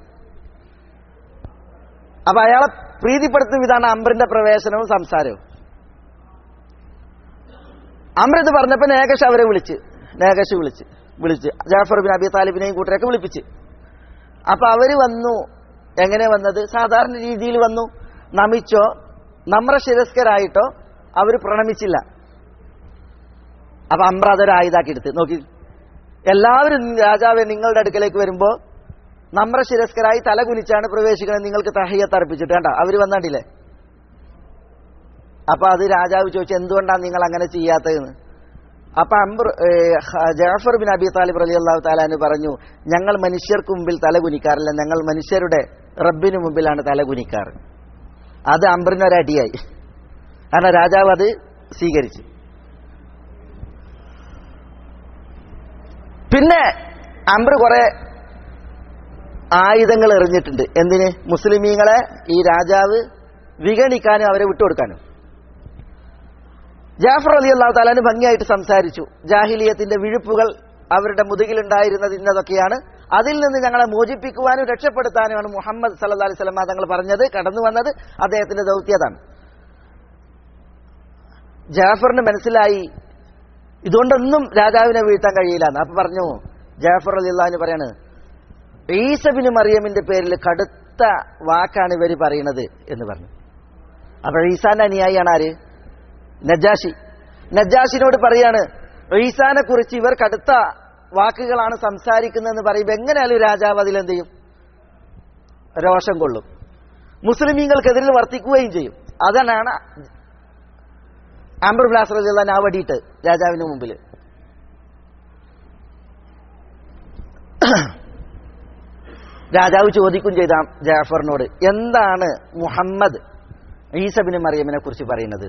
അപ്പൊ അയാളെ പ്രീതിപ്പെടുത്തും ഇതാണ് അമ്രിന്റെ പ്രവേശനവും സംസാരവും അമ്ര ഇത് പറഞ്ഞപ്പോ നേകശ് അവരെ വിളിച്ച് നേകശ് വിളിച്ച് വിളിച്ച് ജാഫർ ബിൻ അബി താലിബിനെയും കൂട്ടരെയൊക്കെ വിളിപ്പിച്ച് അപ്പൊ അവര് വന്നു എങ്ങനെ വന്നത് സാധാരണ രീതിയിൽ വന്നു നമിച്ചോ നമ്രശിരസ്കരായിട്ടോ അവർ പ്രണമിച്ചില്ല അപ്പൊ അമ്ര അതൊരു ആയുധാക്കി എടുത്ത് നോക്കി എല്ലാവരും രാജാവെ നിങ്ങളുടെ അടുക്കലേക്ക് വരുമ്പോ നമ്രശിരസ്കരായി തല കുനിച്ചാണ് പ്രവേശിക്കുന്നത് നിങ്ങൾക്ക് തഹയ്യത്ത് അർപ്പിച്ചിട്ട് വേണ്ട അവര് വന്നാണ്ടില്ലേ അപ്പൊ അത് രാജാവ് ചോദിച്ചു എന്തുകൊണ്ടാണ് നിങ്ങൾ അങ്ങനെ ചെയ്യാത്തതെന്ന് അപ്പൊ അംബർ Jafar bin Abi Talib Ali Allahu താലാന് പറഞ്ഞു ഞങ്ങൾ മനുഷ്യർക്ക് മുമ്പിൽ തല കുനിക്കാറില്ല ഞങ്ങൾ മനുഷ്യരുടെ റബ്ബിന് മുമ്പിലാണ് തല കുനിക്കാറ് അത് അംബറിനൊരടിയായി കാരണം രാജാവ് അത് സ്വീകരിച്ചു പിന്നെ അംബ്ര കുറെ ആയുധങ്ങൾ എറിഞ്ഞിട്ടുണ്ട് എന്തിന് മുസ്ലിമീങ്ങളെ ഈ രാജാവ് വിഗണിക്കാനും അവരെ വിട്ടുകൊടുക്കാനും ജാഫർ അലി അള്ളാഹു താലാന് ഭംഗിയായിട്ട് സംസാരിച്ചു ജാഹിലിയത്തിന്റെ വിഴുപ്പുകൾ അവരുടെ മുതുകിലുണ്ടായിരുന്നത് ഇന്നതൊക്കെയാണ് അതിൽ നിന്ന് ഞങ്ങളെ മോചിപ്പിക്കുവാനും രക്ഷപ്പെടുത്താനുമാണ് മുഹമ്മദ് സല്ലാ അലൈഹി സ്വലമ തങ്ങൾ പറഞ്ഞത് കടന്നു വന്നത് അദ്ദേഹത്തിന്റെ ദൗത്യതാണ് ജാഫറിന് മനസ്സിലായി ഇതുകൊണ്ടൊന്നും രാജാവിനെ വീഴ്ത്താൻ കഴിയില്ല എന്ന് അപ്പൊ പറഞ്ഞു ജാഫർ അലി അള്ളഹാന് പറയാണ് ഈസബിന് മറിയമിന്റെ പേരിൽ കടുത്ത വാക്കാണ് ഇവർ പറയുന്നത് എന്ന് പറഞ്ഞു അപ്പൊ ഈസാന്റെ അനുയായിയാണ് ആര് നജാഷി നജാഷിനോട് പറയാണ് ഈസാനെ കുറിച്ച് ഇവർ കടുത്ത വാക്കുകളാണ് സംസാരിക്കുന്നതെന്ന് പറയുമ്പോൾ എങ്ങനെയാലും രാജാവ് അതിലെന്ത് ചെയ്യും രോഷം കൊള്ളും മുസ്ലിമീങ്ങൾക്കെതിരിൽ വർത്തിക്കുകയും ചെയ്യും അതാണ് ആംബർ ബ്ലാസർ ആ വടിയിട്ട് രാജാവിന് മുമ്പിൽ രാജാവ് ചോദിക്കും ചെയ്ത ജാഫറിനോട് എന്താണ് മുഹമ്മദ് ഈസബിന് മറിയമിനെ കുറിച്ച് പറയുന്നത്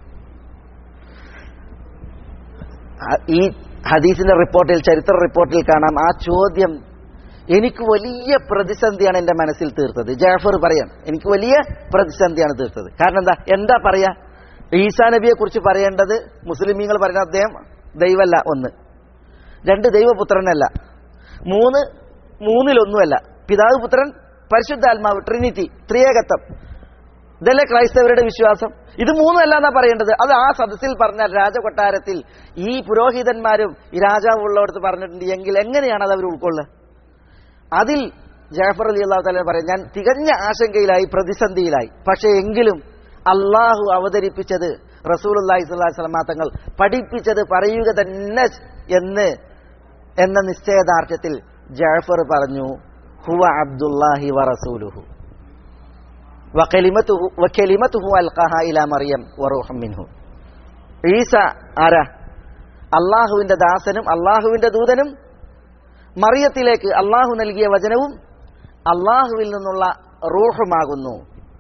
ഈ ഹദീസിന്റെ റിപ്പോർട്ടിൽ ചരിത്ര റിപ്പോർട്ടിൽ കാണാം ആ ചോദ്യം എനിക്ക് വലിയ പ്രതിസന്ധിയാണ് എന്റെ മനസ്സിൽ തീർത്തത് ജാഫർ പറയാൻ എനിക്ക് വലിയ പ്രതിസന്ധിയാണ് തീർത്തത് കാരണം എന്താ എന്താ പറയാ ഈസാ നബിയെ കുറിച്ച് പറയേണ്ടത് മുസ്ലിമീങ്ങൾ പറയുന്ന അദ്ദേഹം ദൈവമല്ല ഒന്ന് രണ്ട് ദൈവപുത്രനല്ല മൂന്ന് മൂന്നിലൊന്നുമല്ല പിതാവ് പുത്രൻ പരിശുദ്ധാത്മാവ് ട്രിനിറ്റി ത്രിയേകത്വം ഇതല്ലേ ക്രൈസ്തവരുടെ വിശ്വാസം ഇത് മൂന്നല്ല എന്നാ പറയേണ്ടത് അത് ആ സദസ്സിൽ പറഞ്ഞാൽ രാജകൊട്ടാരത്തിൽ ഈ പുരോഹിതന്മാരും ഈ രാജാവും ഉള്ളവർക്ക് പറഞ്ഞിട്ടുണ്ട് എങ്കിൽ എങ്ങനെയാണ് അത് അവർ ഉൾക്കൊള്ളുക അതിൽ ജാഫർ അലി അള്ളാഹു താല പറയും ഞാൻ തികഞ്ഞ ആശങ്കയിലായി പ്രതിസന്ധിയിലായി പക്ഷേ എങ്കിലും അള്ളാഹു അവതരിപ്പിച്ചത് റസൂൽ അള്ളാഹി സ്വലാഹി സ്വലമാ തങ്ങൾ പഠിപ്പിച്ചത് പറയുക തന്നെ എന്ന് എന്ന നിശ്ചയദാർഢ്യത്തിൽ ജാഫർ പറഞ്ഞു ഹുവ അബ്ദുല്ലാഹി വ റസൂലുഹു വകലിമത്തുഹു വകലിമത്തുഹു അൽഖാഹ ഇലാ മറിയം വറൂഹം മിൻഹു ഈസ ആരാ അള്ളാഹുവിന്റെ ദാസനും അള്ളാഹുവിന്റെ ദൂതനും മറിയത്തിലേക്ക് അള്ളാഹു നൽകിയ വചനവും അള്ളാഹുവിൽ നിന്നുള്ള റൂഹുമാകുന്നു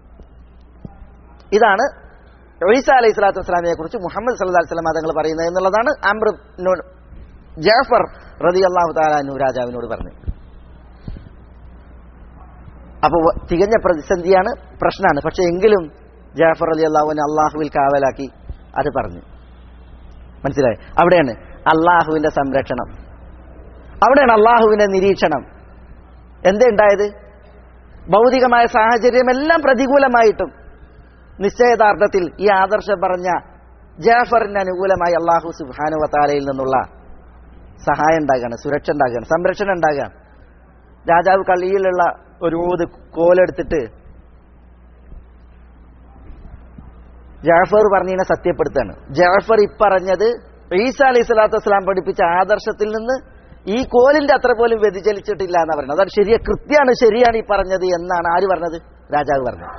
ഇതാണ് ഈസ അലൈഹി സ്വലാത്തു വസ്സലാമിനെ കുറിച്ച് മുഹമ്മദ് സല്ലല്ലാഹു അലൈഹി വസല്ലം തങ്ങൾ പറയുന്നത് എന്നുള്ളതാണ് ആംബ്ര ജാഫർ റതി അള്ളാഹു താലാനു രാജാവിനോട് പറഞ്ഞു അപ്പോൾ തികഞ്ഞ പ്രതിസന്ധിയാണ് പ്രശ്നമാണ് പക്ഷെ എങ്കിലും ജാഫർ അലി അള്ളാഹുവിനെ അള്ളാഹുവിൽ കാവലാക്കി അത് പറഞ്ഞു മനസ്സിലായി അവിടെയാണ് അള്ളാഹുവിന്റെ സംരക്ഷണം അവിടെയാണ് അള്ളാഹുവിന്റെ നിരീക്ഷണം എന്തേ ഉണ്ടായത് ഭൗതികമായ സാഹചര്യമെല്ലാം പ്രതികൂലമായിട്ടും നിശ്ചയദാർത്ഥത്തിൽ ഈ ആദർശം പറഞ്ഞ ജാഫറിന് അനുകൂലമായി അള്ളാഹു സുബാനു വത്താലയിൽ നിന്നുള്ള സഹായം ഉണ്ടാകുകയാണ് സുരക്ഷ ഉണ്ടാകുകയാണ് സംരക്ഷണം ഉണ്ടാകുകയാണ് രാജാവ് കള്ളിയിലുള്ള ഒരു ഊത് കോലെടുത്തിട്ട് ജാഫർ പറഞ്ഞതിനെ സത്യപ്പെടുത്താണ് ജാഫർ ഇപ്പറഞ്ഞത് ഈസ അലൈഹി സ്വലാത്തു വസ്സലാം പഠിപ്പിച്ച ആദർശത്തിൽ നിന്ന് ഈ കോലിന്റെ അത്ര പോലും വ്യതിചലിച്ചിട്ടില്ല എന്ന് പറയുന്നത് അതാണ് ശരിയ കൃത്യമാണ് ശരിയാണ് ഈ പറഞ്ഞത് എന്നാണ് ആര് പറഞ്ഞത് രാജാവ് പറഞ്ഞത്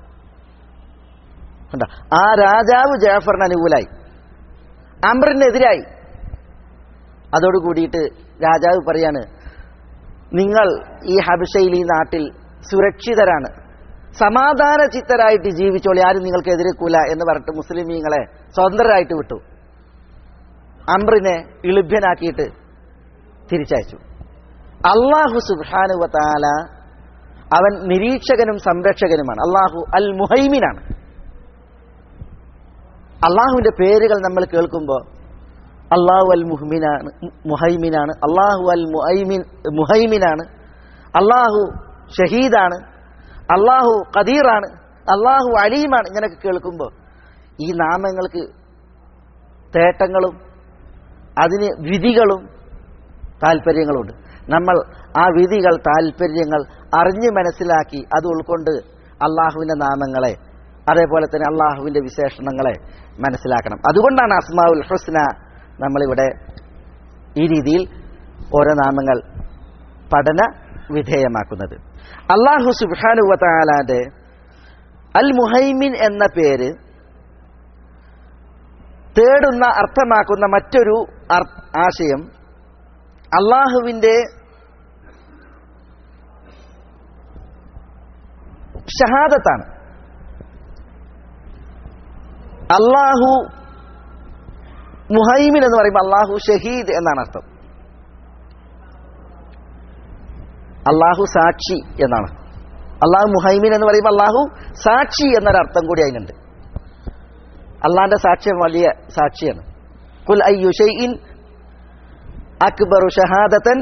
കണ്ടോ? ആ രാജാവ് ജാഫറിന് അനുകൂലായി അംബറിനെതിരായി അതോട് കൂടിയിട്ട് രാജാവ് പറയാണ് നിങ്ങൾ ഈ ഹബിഷയിൽ ഈ നാട്ടിൽ സുരക്ഷിതരാണ് സമാധാന ചിത്തരായിട്ട് ജീവിച്ചോളി ആരും നിങ്ങൾക്ക് എതിരേക്കൂല എന്ന് പറഞ്ഞിട്ട് മുസ്ലിമീങ്ങളെ സ്വതന്ത്രരായിട്ട് വിട്ടു അംറിനെ ഇളിഭ്യനാക്കിയിട്ട് തിരിച്ചയച്ചു അള്ളാഹു സുബാനുവത്താല അവൻ നിരീക്ഷകനും സംരക്ഷകനുമാണ് അള്ളാഹു അൽ മുഹൈമിനാണ് അള്ളാഹുവിന്റെ പേരുകൾ നമ്മൾ കേൾക്കുമ്പോൾ അള്ളാഹു അൽ മുഹ്മിനാണ് മുഹൈമിനാണ് അള്ളാഹു അൽ മുഹൈമിൻ മുഹൈമിനാണ് അള്ളാഹു ഷഹീദാണ് അള്ളാഹു ഖദീറാണ് അള്ളാഹു അലീമാണ് ഇങ്ങനെയൊക്കെ കേൾക്കുമ്പോൾ ഈ നാമങ്ങൾക്ക് തേട്ടങ്ങളും അതിന് വിധികളും താല്പര്യങ്ങളുണ്ട് നമ്മൾ ആ വിധികൾ താല്പര്യങ്ങൾ അറിഞ്ഞ് മനസ്സിലാക്കി അത് ഉൾക്കൊണ്ട് അള്ളാഹുവിന്റെ നാമങ്ങളെ അതേപോലെ തന്നെ അള്ളാഹുവിന്റെ വിശേഷണങ്ങളെ മനസ്സിലാക്കണം അതുകൊണ്ടാണ് അസ്മാഉൽ ഹുസ്ന നമ്മളിവിടെ ഈ രീതിയിൽ ഓരോ നാമങ്ങൾ പഠന വിധേയമാക്കുന്നത് അള്ളാഹു സുബാനുവത്താലാന്റെ അൽ മുഹൈമിൻ എന്ന പേര് തേടുന്ന അർത്ഥമാക്കുന്ന മറ്റൊരു അർ- ആശയം അള്ളാഹുവിന്റെ ഷഹാദത്താണ് അള്ളാഹു മുഹൈമിൻ എന്ന് പറയുമ്പോൾ അള്ളാഹു ഷഹീദ് എന്നാണ് അർത്ഥം അള്ളാഹു സാക്ഷി എന്നാണ് അള്ളാഹു മുഹൈമിൻ എന്ന് പറയുമ്പോൾ അള്ളാഹു സാക്ഷി എന്നൊരർത്ഥം കൂടി അതിനുണ്ട് അള്ളാന്റെ സാക്ഷ്യം വലിയ സാക്ഷിയാണ് കുൽ അയ്യു ഷൈഇൻ അക്ബറു ഷഹാദത്തൻ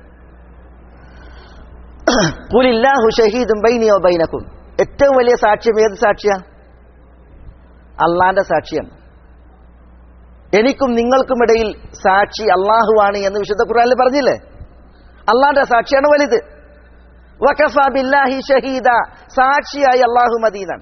കുലില്ലാഹു ഷഹീദും ബൈനിയോ ബൈനക്കും ഏറ്റവും വലിയ സാക്ഷ്യം ഏത് സാക്ഷിയാ അള്ളാന്റെ സാക്ഷിയാണ് എനിക്കും നിങ്ങൾക്കും ഇടയിൽ സാക്ഷി അള്ളാഹുവാണ് എന്ന് വിശുദ്ധ ഖുർആനിൽ പറഞ്ഞില്ലേ അള്ളാന്റെ സാക്ഷിയാണ് വലുത് വഖഫ ബില്ലാഹി ഷഹീദ സാക്ഷിയായി അള്ളാഹു മദീനാണ്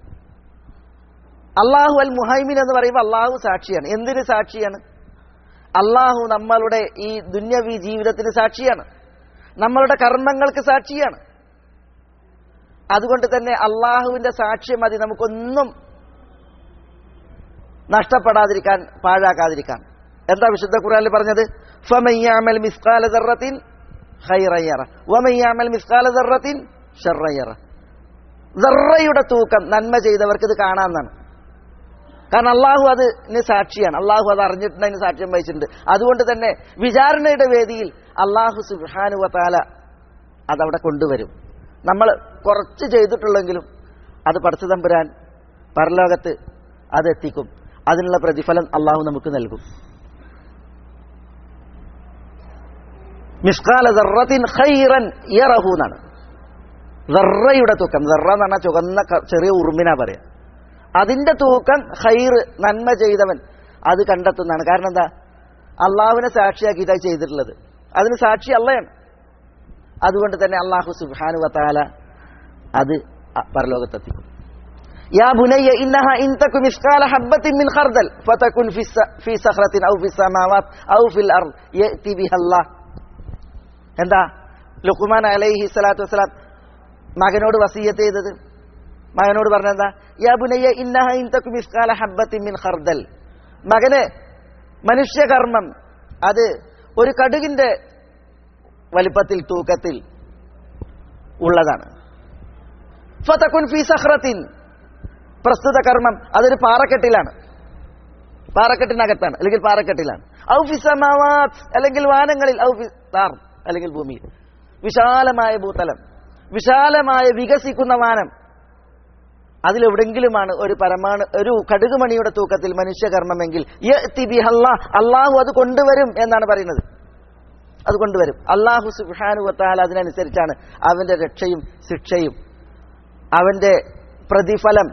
അള്ളാഹു അൽ മുഹൈമിൻ എന്ന് പറയുമ്പോൾ അള്ളാഹു സാക്ഷിയാണ് എന്തിന് സാക്ഷിയാണ് അള്ളാഹു നമ്മളുടെ ഈ ദുന്യവി ജീവിതത്തിന് സാക്ഷിയാണ് നമ്മളുടെ കർമ്മങ്ങൾക്ക് സാക്ഷിയാണ് അതുകൊണ്ട് തന്നെ അള്ളാഹുവിന്റെ സാക്ഷ്യം മതി നമുക്കൊന്നും നഷ്ടപ്പെടാതിരിക്കാൻ പാഴാക്കാതിരിക്കാൻ എന്താ വിശുദ്ധ ഖുർആനിൽ പറഞ്ഞത് ഫമയ്യാമൽ മിസ്കാല ദർറത്തിൻ ഖൈറയ്യറ വമയ്യാമൽ മിസ്കാല ദർറത്തിൻ ഷർറയ്യറ ദർറയുടെ തൂക്കം നന്മ ചെയ്തവർക്ക് ഇത് കാണാമെന്നാണ് കാരണം അള്ളാഹു അതിന് സാക്ഷിയാണ് അള്ളാഹു അത് അറിഞ്ഞിട്ടുണ്ട് അതിന് സാക്ഷ്യം വഹിച്ചിട്ടുണ്ട് അതുകൊണ്ട് തന്നെ വിചാരണയുടെ വേദിയിൽ അള്ളാഹു സുഹാനുവത്താല അതവിടെ കൊണ്ടുവരും നമ്മൾ കുറച്ച് ചെയ്തിട്ടുള്ളെങ്കിലും അത് പഠിച്ചു തമ്പുരാൻ പരലോകത്ത് അതെത്തിക്കും അതിനുള്ള പ്രതിഫലം അള്ളാഹു നമുക്ക് നൽകും മിസ്കാല ദർറത്തിൻ ഖൈറൻ യറഹു എന്നാണ് ദർറയുടെ തൂക്കം ദർറ എന്ന് പറഞ്ഞാൽ ചുവന്ന ക- ചെറിയ ഉറുമ്പിനാ പറയാ അതിന്റെ തൂക്കം ഖൈർ നന്മ ചെയ്തവൻ അത് കണ്ടെത്തുന്നതാണ് കാരണം എന്താ അള്ളാഹുവിനെ സാക്ഷിയാക്കിയിട്ടാണ് ചെയ്തിട്ടുള്ളത് അതിന് സാക്ഷി അള്ളയാണ് അതുകൊണ്ട് തന്നെ അള്ളാഹു സുബാനു വത്താല അത് അ- പരലോകത്തെത്തിക്കും يا بني إنها إن تك مثقال حبة من خردل فتكن في الس- في صخرة أو في السماوات أو في الأرض يأتي بها الله എന്താ ലുക്കുമാൻ അലൈഹി സ്വലാത്തു വസ്സലാം മകനോട് വസീയത്ത് ചെയ്തത് മകനോട് പറഞ്ഞെന്താ യാ ബുനയ്യ ഇന്നഹ ഇൻ തകു മിസ്കാല ഹബ്ബത്തിൻ മിൻ ഖർദൽ മകന് മനുഷ്യകർമ്മം അത് ഒരു കടുകിന്റെ വലിപ്പത്തിൽ തൂക്കത്തിൽ ഉള്ളതാണ് ഫതകുൻ ഫി സഖ്റത്തിൻ പ്രസ്തുത കർമ്മം അതൊരു പാറക്കെട്ടിലാണ് പാറക്കെട്ടിനകത്താണ് അല്ലെങ്കിൽ പാറക്കെട്ടിലാണ് ഔ ഫി സമാവാത്ത് അല്ലെങ്കിൽ വാനങ്ങളിൽ ഔ ഫി താർ അല്ലെങ്കിൽ ഭൂമിയിൽ വിശാലമായ ഭൂതലം വിശാലമായ വികസിക്കുന്ന വാനം അതിലെവിടെങ്കിലുമാണ് ഒരു പരമാണു ഒരു കടുകുമണിയുടെ തൂക്കത്തിൽ മനുഷ്യകർമ്മമെങ്കിൽ യഅ്തി ബിഹല്ലാ, അള്ളാഹു അത് കൊണ്ടുവരും എന്നാണ് പറയുന്നത് അത് കൊണ്ടുവരും അള്ളാഹു സുബ്ഹാനു വത്താല അതിനനുസരിച്ചാണ് അവന്റെ രക്ഷയും ശിക്ഷയും അവന്റെ പ്രതിഫലം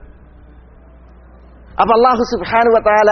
അപ്പൊ അള്ളാഹു സുബ്ഹാനു വത്താല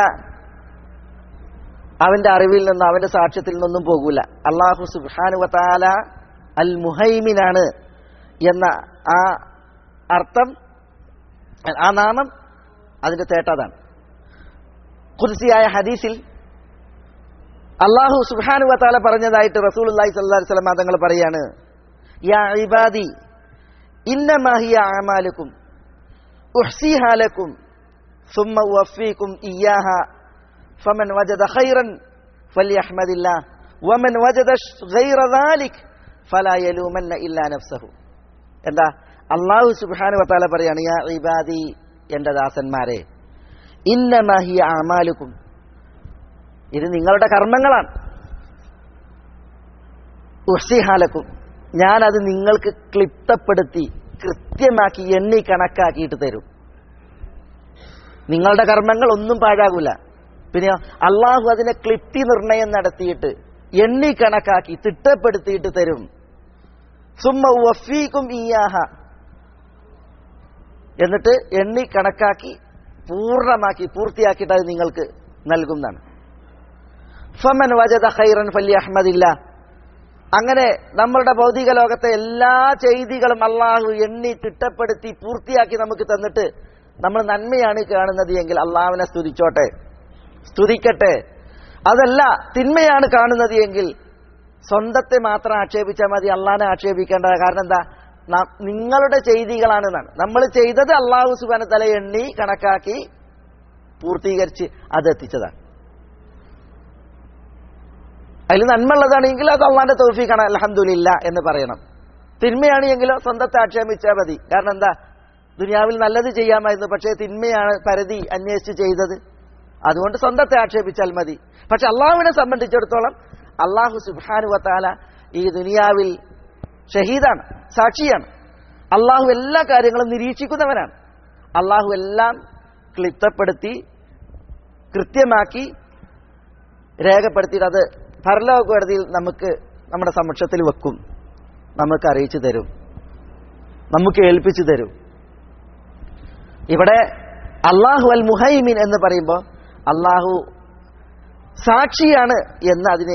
അവന്റെ അറിവിൽ നിന്നും അവന്റെ സാക്ഷ്യത്തിൽ നിന്നൊന്നും പോകൂല അള്ളാഹു സുബ്ഹാനു വത്താല അൽ മുഹൈമിനാണ് എന്ന ആ അർത്ഥം ആ നാമം അതിന്റെ തേട്ടതാണ് കുർസിയായ ഹദീസിൽ അള്ളാഹു സുബ്ഹാനു വത്താല പറഞ്ഞതായിട്ട് റസൂൽ അള്ളാഹി സല്ലാ വസ്ലം തങ്ങൾ പറയാണ് യാ ഇബാദി ഇന്നമാഹിയ ആമാലുക്കും ഉഹ്സിഹാലക്കും ثم أوفيكم إياها فمن وجد خيرا فليحمد الله ومن وجد غير ذلك فلا يلومن إلا نفسه എന്താ അള്ളാഹു സുബ്ഹാനു വതാല പറയാണ് യാ ഇബാദി എന്റെ ദാസന്മാരെ ഇന്നമാഹിയ അമാലുക്കും ഇത് നിങ്ങളുടെ കർമ്മങ്ങളാണ് ഉഹ്സിഹാലക്കും ഞാനത് നിങ്ങൾക്ക് ക്ലിപ്തപ്പെടുത്തി കൃത്യമാക്കി എണ്ണി കണക്കാക്കിയിട്ട് തരും നിങ്ങളുടെ കർമ്മങ്ങൾ ഒന്നും പാഴാകൂല പിന്നെ അള്ളാഹു അതിനെ ക്ലിപ്തി നിർണയം നടത്തിയിട്ട് എണ്ണി കണക്കാക്കി തിട്ടപ്പെടുത്തിയിട്ട് തരും സുമ്മ വഫീക്കും ഇയാഹ എന്നിട്ട് എണ്ണി കണക്കാക്കി പൂർണ്ണമാക്കി പൂർത്തിയാക്കിയിട്ട് അത് നിങ്ങൾക്ക് നൽകുന്നതാണ് ഫമൻ വജദ ഖൈറൻ ഫലി അഹമ്മദില്ല അങ്ങനെ നമ്മളുടെ ഭൗതിക ലോകത്തെ എല്ലാ ചെയ്തികളും അള്ളാഹു എണ്ണി തിട്ടപ്പെടുത്തി പൂർത്തിയാക്കി നമുക്ക് തന്നിട്ട് നമ്മൾ നന്മയാണ് കാണുന്നത് എങ്കിൽ അള്ളാഹുവിനെ സ്തുതിച്ചോട്ടെ സ്തുതിക്കട്ടെ അതല്ല തിന്മയാണ് കാണുന്നത് എങ്കിൽ സ്വന്തത്തെ മാത്രം ആക്ഷേപിച്ചാൽ മതി അള്ളാഹിനെ ആക്ഷേപിക്കേണ്ട കാരണം എന്താ ന- നിങ്ങളുടെ ചെയ്തികളാണ് എന്നാണ് നമ്മൾ ചെയ്തത് അള്ളാഹു സുബാന തല എണ്ണി കണക്കാക്കി പൂർത്തീകരിച്ച് അതെത്തിച്ചതാണ് അതിൽ നന്മയുള്ളതാണെങ്കിൽ അത് അള്ളാന്റെ തൗഫീഖാണ് അലഹമുല്ല എന്ന് പറയണം തിന്മയാണെങ്കിലോ സ്വന്തത്തെ ആക്ഷേപിച്ചാൽ മതി കാരണം എന്താ ദുനിയാവിൽ നല്ലത് ചെയ്യാമായിരുന്നു പക്ഷേ തിന്മയാണ് പരിധി അന്വേഷിച്ച് ചെയ്തത് അതുകൊണ്ട് സ്വന്തത്തെ ആക്ഷേപിച്ചാൽ മതി പക്ഷെ അള്ളാഹുവിനെ സംബന്ധിച്ചിടത്തോളം അള്ളാഹു സുബാനു വത്താല ഈ ദുനിയാവിൽ ഷഹീദാണ് സാക്ഷിയാണ് അള്ളാഹു എല്ലാ കാര്യങ്ങളും നിരീക്ഷിക്കുന്നവനാണ് അള്ളാഹു എല്ലാം ക്ലിപ്തപ്പെടുത്തി കൃത്യമാക്കി രേഖപ്പെടുത്തിയിട്ട് അത് പരലോക കോടതിയിൽ നമുക്ക് നമ്മുടെ സമക്ഷത്തിൽ വെക്കും നമുക്ക് അറിയിച്ചു തരും നമുക്ക് ഏൽപ്പിച്ചു തരും ഇവിടെ അള്ളാഹു അൽ മുഹൈമിൻ എന്ന് പറയുമ്പോൾ അള്ളാഹു സാക്ഷിയാണ് എന്ന് അതിന്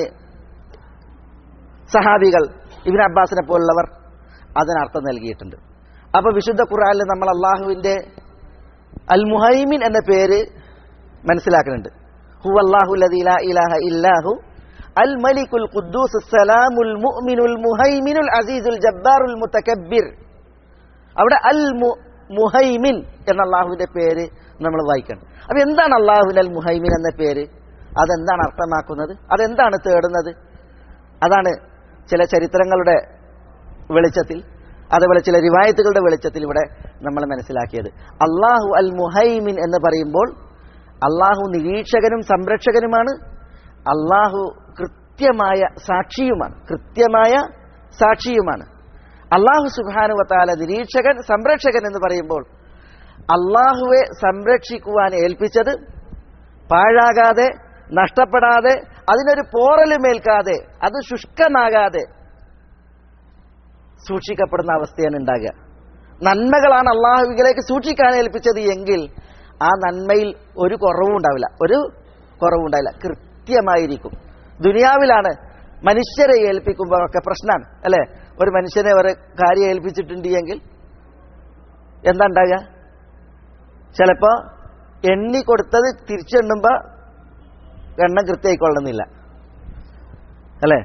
സഹാബികൾ ഇബിൻ അബ്ബാസിനെ പോലുള്ളവർ അതിനർത്ഥം നൽകിയിട്ടുണ്ട് അപ്പൊ വിശുദ്ധ ഖുറാനിൽ നമ്മൾ അള്ളാഹുവിന്റെ അൽ മുഹൈമിൻ എന്ന പേര് മനസ്സിലാക്കുന്നുണ്ട് ഹു അല്ലാഹു ലദീ ലാ ഇലാഹ ഇല്ലാഹു അൽ മലിക്കുൽ ഖുദ്ദൂസ് സലാമുൽ മുഅ്മിനുൽ മുഹൈമിനുൽ അസീസുൽ ജബ്ബാറുൽ മുതകബ്ബിർ അവിടെ അൽ മു- മുഹൈമിൻ എന്ന അള്ളാഹുവിന്റെ പേര് നമ്മൾ വായിക്കണം അപ്പൊ എന്താണ് അള്ളാഹുവിൻ അൽ മുഹൈമിൻ എന്ന പേര് അതെന്താണ് അർത്ഥമാക്കുന്നത് അതെന്താണ് തേടുന്നത് അതാണ് ചില ചരിത്രങ്ങളുടെ വെളിച്ചത്തിൽ അതുപോലെ ചില റിവായത്തുകളുടെ വെളിച്ചത്തിൽ ഇവിടെ നമ്മൾ മനസ്സിലാക്കിയത് അള്ളാഹു അൽ മുഹൈമിൻ എന്ന് പറയുമ്പോൾ അള്ളാഹു നിരീക്ഷകനും സംരക്ഷകനുമാണ് അള്ളാഹു കൃത്യമായ സാക്ഷിയുമാണ് കൃത്യമായ സാക്ഷിയുമാണ് അള്ളാഹു സുബാനുവത്താല നിരീക്ഷകൻ സംരക്ഷകൻ എന്ന് പറയുമ്പോൾ അള്ളാഹുവെ സംരക്ഷിക്കുവാൻ ഏൽപ്പിച്ചത് പാഴാകാതെ നഷ്ടപ്പെടാതെ അതിനൊരു പോറലുമേൽക്കാതെ അത് ശുഷ്കമാകാതെ സൂക്ഷിക്കപ്പെടുന്ന അവസ്ഥയാണ് ഉണ്ടാകുക നന്മകളാണ് അള്ളാഹുവിലേക്ക് സൂക്ഷിക്കാൻ ഏൽപ്പിച്ചത് എങ്കിൽ ആ നന്മയിൽ ഒരു കുറവും ഉണ്ടാവില്ല ഒരു കുറവും ഉണ്ടാവില്ല കൃത്യമായിരിക്കും ദുനിയാവിലാണ് മനുഷ്യരെ ഏൽപ്പിക്കുമ്പോഴൊക്കെ പ്രശ്നമാണ് അല്ലെ ഒരു മനുഷ്യനെ ഒരു കാര്യം ഏൽപ്പിച്ചിട്ടുണ്ട് എങ്കിൽ എന്താ ഉണ്ടാകുക ചിലപ്പോ എണ്ണി കൊടുത്തത് തിരിച്ചെണ്ണുമ്പോ എണ്ണം കൃത്യമായിക്കൊള്ളുന്നില്ല അല്ലേ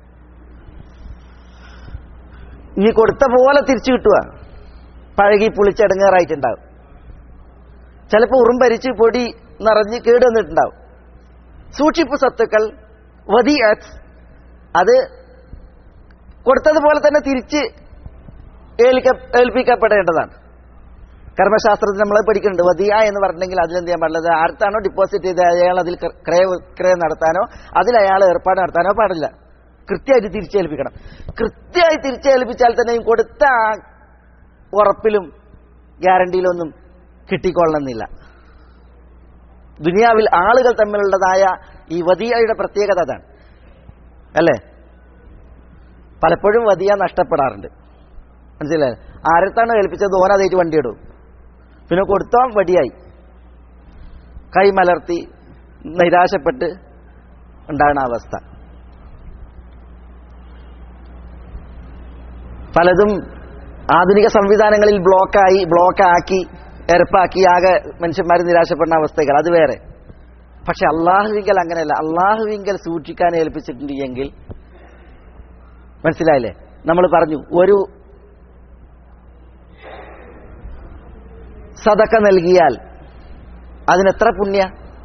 ഇനി കൊടുത്ത പോലെ തിരിച്ചു കിട്ടുക പഴകി പുളിച്ചടങ്ങാറായിട്ടുണ്ടാവും ചിലപ്പോൾ ഉറുമ്പരിച്ച് പൊടി നിറഞ്ഞ് കേടുവന്നിട്ടുണ്ടാവും സൂക്ഷിപ്പ് സത്തുക്കൾ വതി അത് കൊടുത്തതുപോലെ തന്നെ തിരിച്ച് ഏൽക്ക ഏൽപ്പിക്കപ്പെടേണ്ടതാണ് കർമ്മശാസ്ത്രത്തിൽ നമ്മൾ പഠിക്കുന്നുണ്ട് വതിയ എന്ന് പറഞ്ഞിട്ടുണ്ടെങ്കിൽ അതിലെന്ത് ചെയ്യാൻ പാടില്ല ആർത്താണോ ഡിപ്പോസിറ്റ് ചെയ്ത് അയാൾ അതിൽ ക്രയ വിക്രയം നടത്താനോ അതിൽ അയാൾ ഏർപ്പാട് നടത്താനോ പാടില്ല കൃത്യമായിട്ട് തിരിച്ചേൽപ്പിക്കണം കൃത്യമായി തിരിച്ചേൽപ്പിച്ചാൽ തന്നെയും കൊടുത്ത ആ ഉറപ്പിലും ഗ്യാരണ്ടിയിലൊന്നും കിട്ടിക്കൊള്ളണമെന്നില്ല ദുനിയാവിൽ ആളുകൾ തമ്മിലുള്ളതായ ഈ വതിയയുടെ പ്രത്യേകത അതാണ് അല്ലേ പലപ്പോഴും വതിയ നഷ്ടപ്പെടാറുണ്ട് മനസ്സിലായി ആരത്താണ് ഏൽപ്പിച്ചത് ഓനതായിട്ട് വണ്ടി ഇടും പിന്നെ കൊടുത്തോ വടിയായി കൈ മലർത്തി നിരാശപ്പെട്ട് ഉണ്ടാകുന്ന അവസ്ഥ പലതും ആധുനിക സംവിധാനങ്ങളിൽ ബ്ലോക്കായി ബ്ലോക്കാക്കി എരപ്പാക്കി ആകെ മനുഷ്യന്മാർ നിരാശപ്പെടുന്ന അവസ്ഥകൾ അത് വേറെ പക്ഷെ അള്ളാഹുവിങ്കൽ അങ്ങനെയല്ല അള്ളാഹുവിങ്കൽ സൂക്ഷിക്കാൻ ഏൽപ്പിച്ചിട്ടുണ്ട് എങ്കിൽ മനസ്സിലായില്ലേ നമ്മൾ പറഞ്ഞു ഒരു സതക്ക നൽകിയാൽ അതിനെത്ര പുണ്യ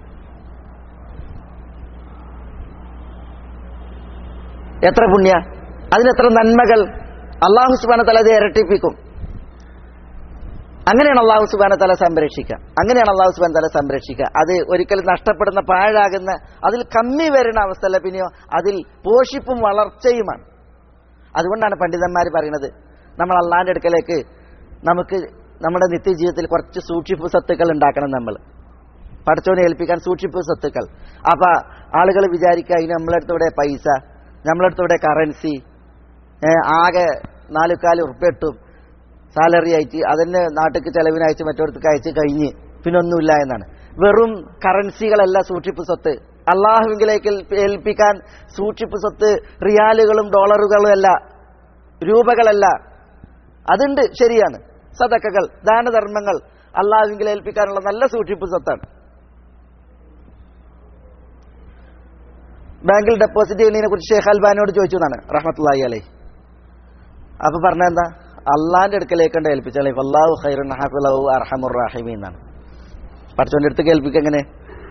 എത്ര പുണ്യ അതിനെത്ര നന്മകൾ അള്ളാഹു സുബാന തല അത് ഇരട്ടിപ്പിക്കും അങ്ങനെയാണ് അള്ളാഹു സുബാന തല സംരക്ഷിക്കുക അങ്ങനെയാണ് അള്ളാഹു സുബാന തല സംരക്ഷിക്കുക അത് ഒരിക്കലും നഷ്ടപ്പെടുന്ന പാഴാകുന്ന അതിൽ കമ്മി വരുന്ന അവസ്ഥയല്ല പിന്നെയോ അതിൽ പോഷിപ്പും വളർച്ചയുമാണ് അതുകൊണ്ടാണ് പണ്ഡിതന്മാർ പറയുന്നത് നമ്മൾ അള്ളാന്റെ അടുക്കലേക്ക് നമുക്ക് നമ്മുടെ നിത്യജീവിതത്തിൽ കുറച്ച് സൂക്ഷിപ്പ് സത്തുക്കൾ ഉണ്ടാക്കണം നമ്മൾ പഠിച്ചോനെ ഏൽപ്പിക്കാൻ സൂക്ഷിപ്പ് സത്തുക്കൾ അപ്പൊ ആളുകൾ വിചാരിക്കുക അതിന് നമ്മളടുത്തൂടെ പൈസ നമ്മളടുത്തൂടെ കറൻസി ആകെ നാലുകാല് ഉറുപ്പിട്ടും സാലറി അയച്ച് അതിന് നാട്ടിക്ക് ചെലവിനയച്ച് മറ്റൊരുത്തേക്ക് അയച്ച് കഴിഞ്ഞ് പിന്നെ ഒന്നുമില്ല എന്നാണ് വെറും കറൻസികളല്ല സൂക്ഷിപ്പ് സ്വത്ത് അള്ളാഹുവിലേക്ക് ഏൽപ്പിക്കാൻ സൂക്ഷിപ്പ് സ്വത്ത് റിയാലുകളും ഡോളറുകളും അല്ല രൂപകളല്ല അതുണ്ട് ശരിയാണ് സതക്കകൾ ദാനധർമ്മങ്ങൾ അള്ളാഹുവിങ്കിൽ ഏൽപ്പിക്കാനുള്ള നല്ല സൂക്ഷിപ്പ് സ്വത്താണ് ബാങ്കിൽ ഡെപ്പോസിറ്റ് ചെയ്യുന്നതിനെ കുറിച്ച് ഷേഖ് അൽബാനോട് ചോദിച്ചു എന്നാണ് റഹ്മത്തുള്ളി അലൈ അപ്പൊ പറഞ്ഞ എന്താ അള്ളാന്റെ അടുക്കലേക്കണ്ട് ഏൽപ്പിച്ചാൽ അള്ളാഹു ഖൈറുൻ ഹഫുലഹു അർഹമുർ റാഹിമി എന്നാണ് പഠിച്ചോന്റെ അടുത്ത് കേൾപ്പിക്ക എങ്ങനെ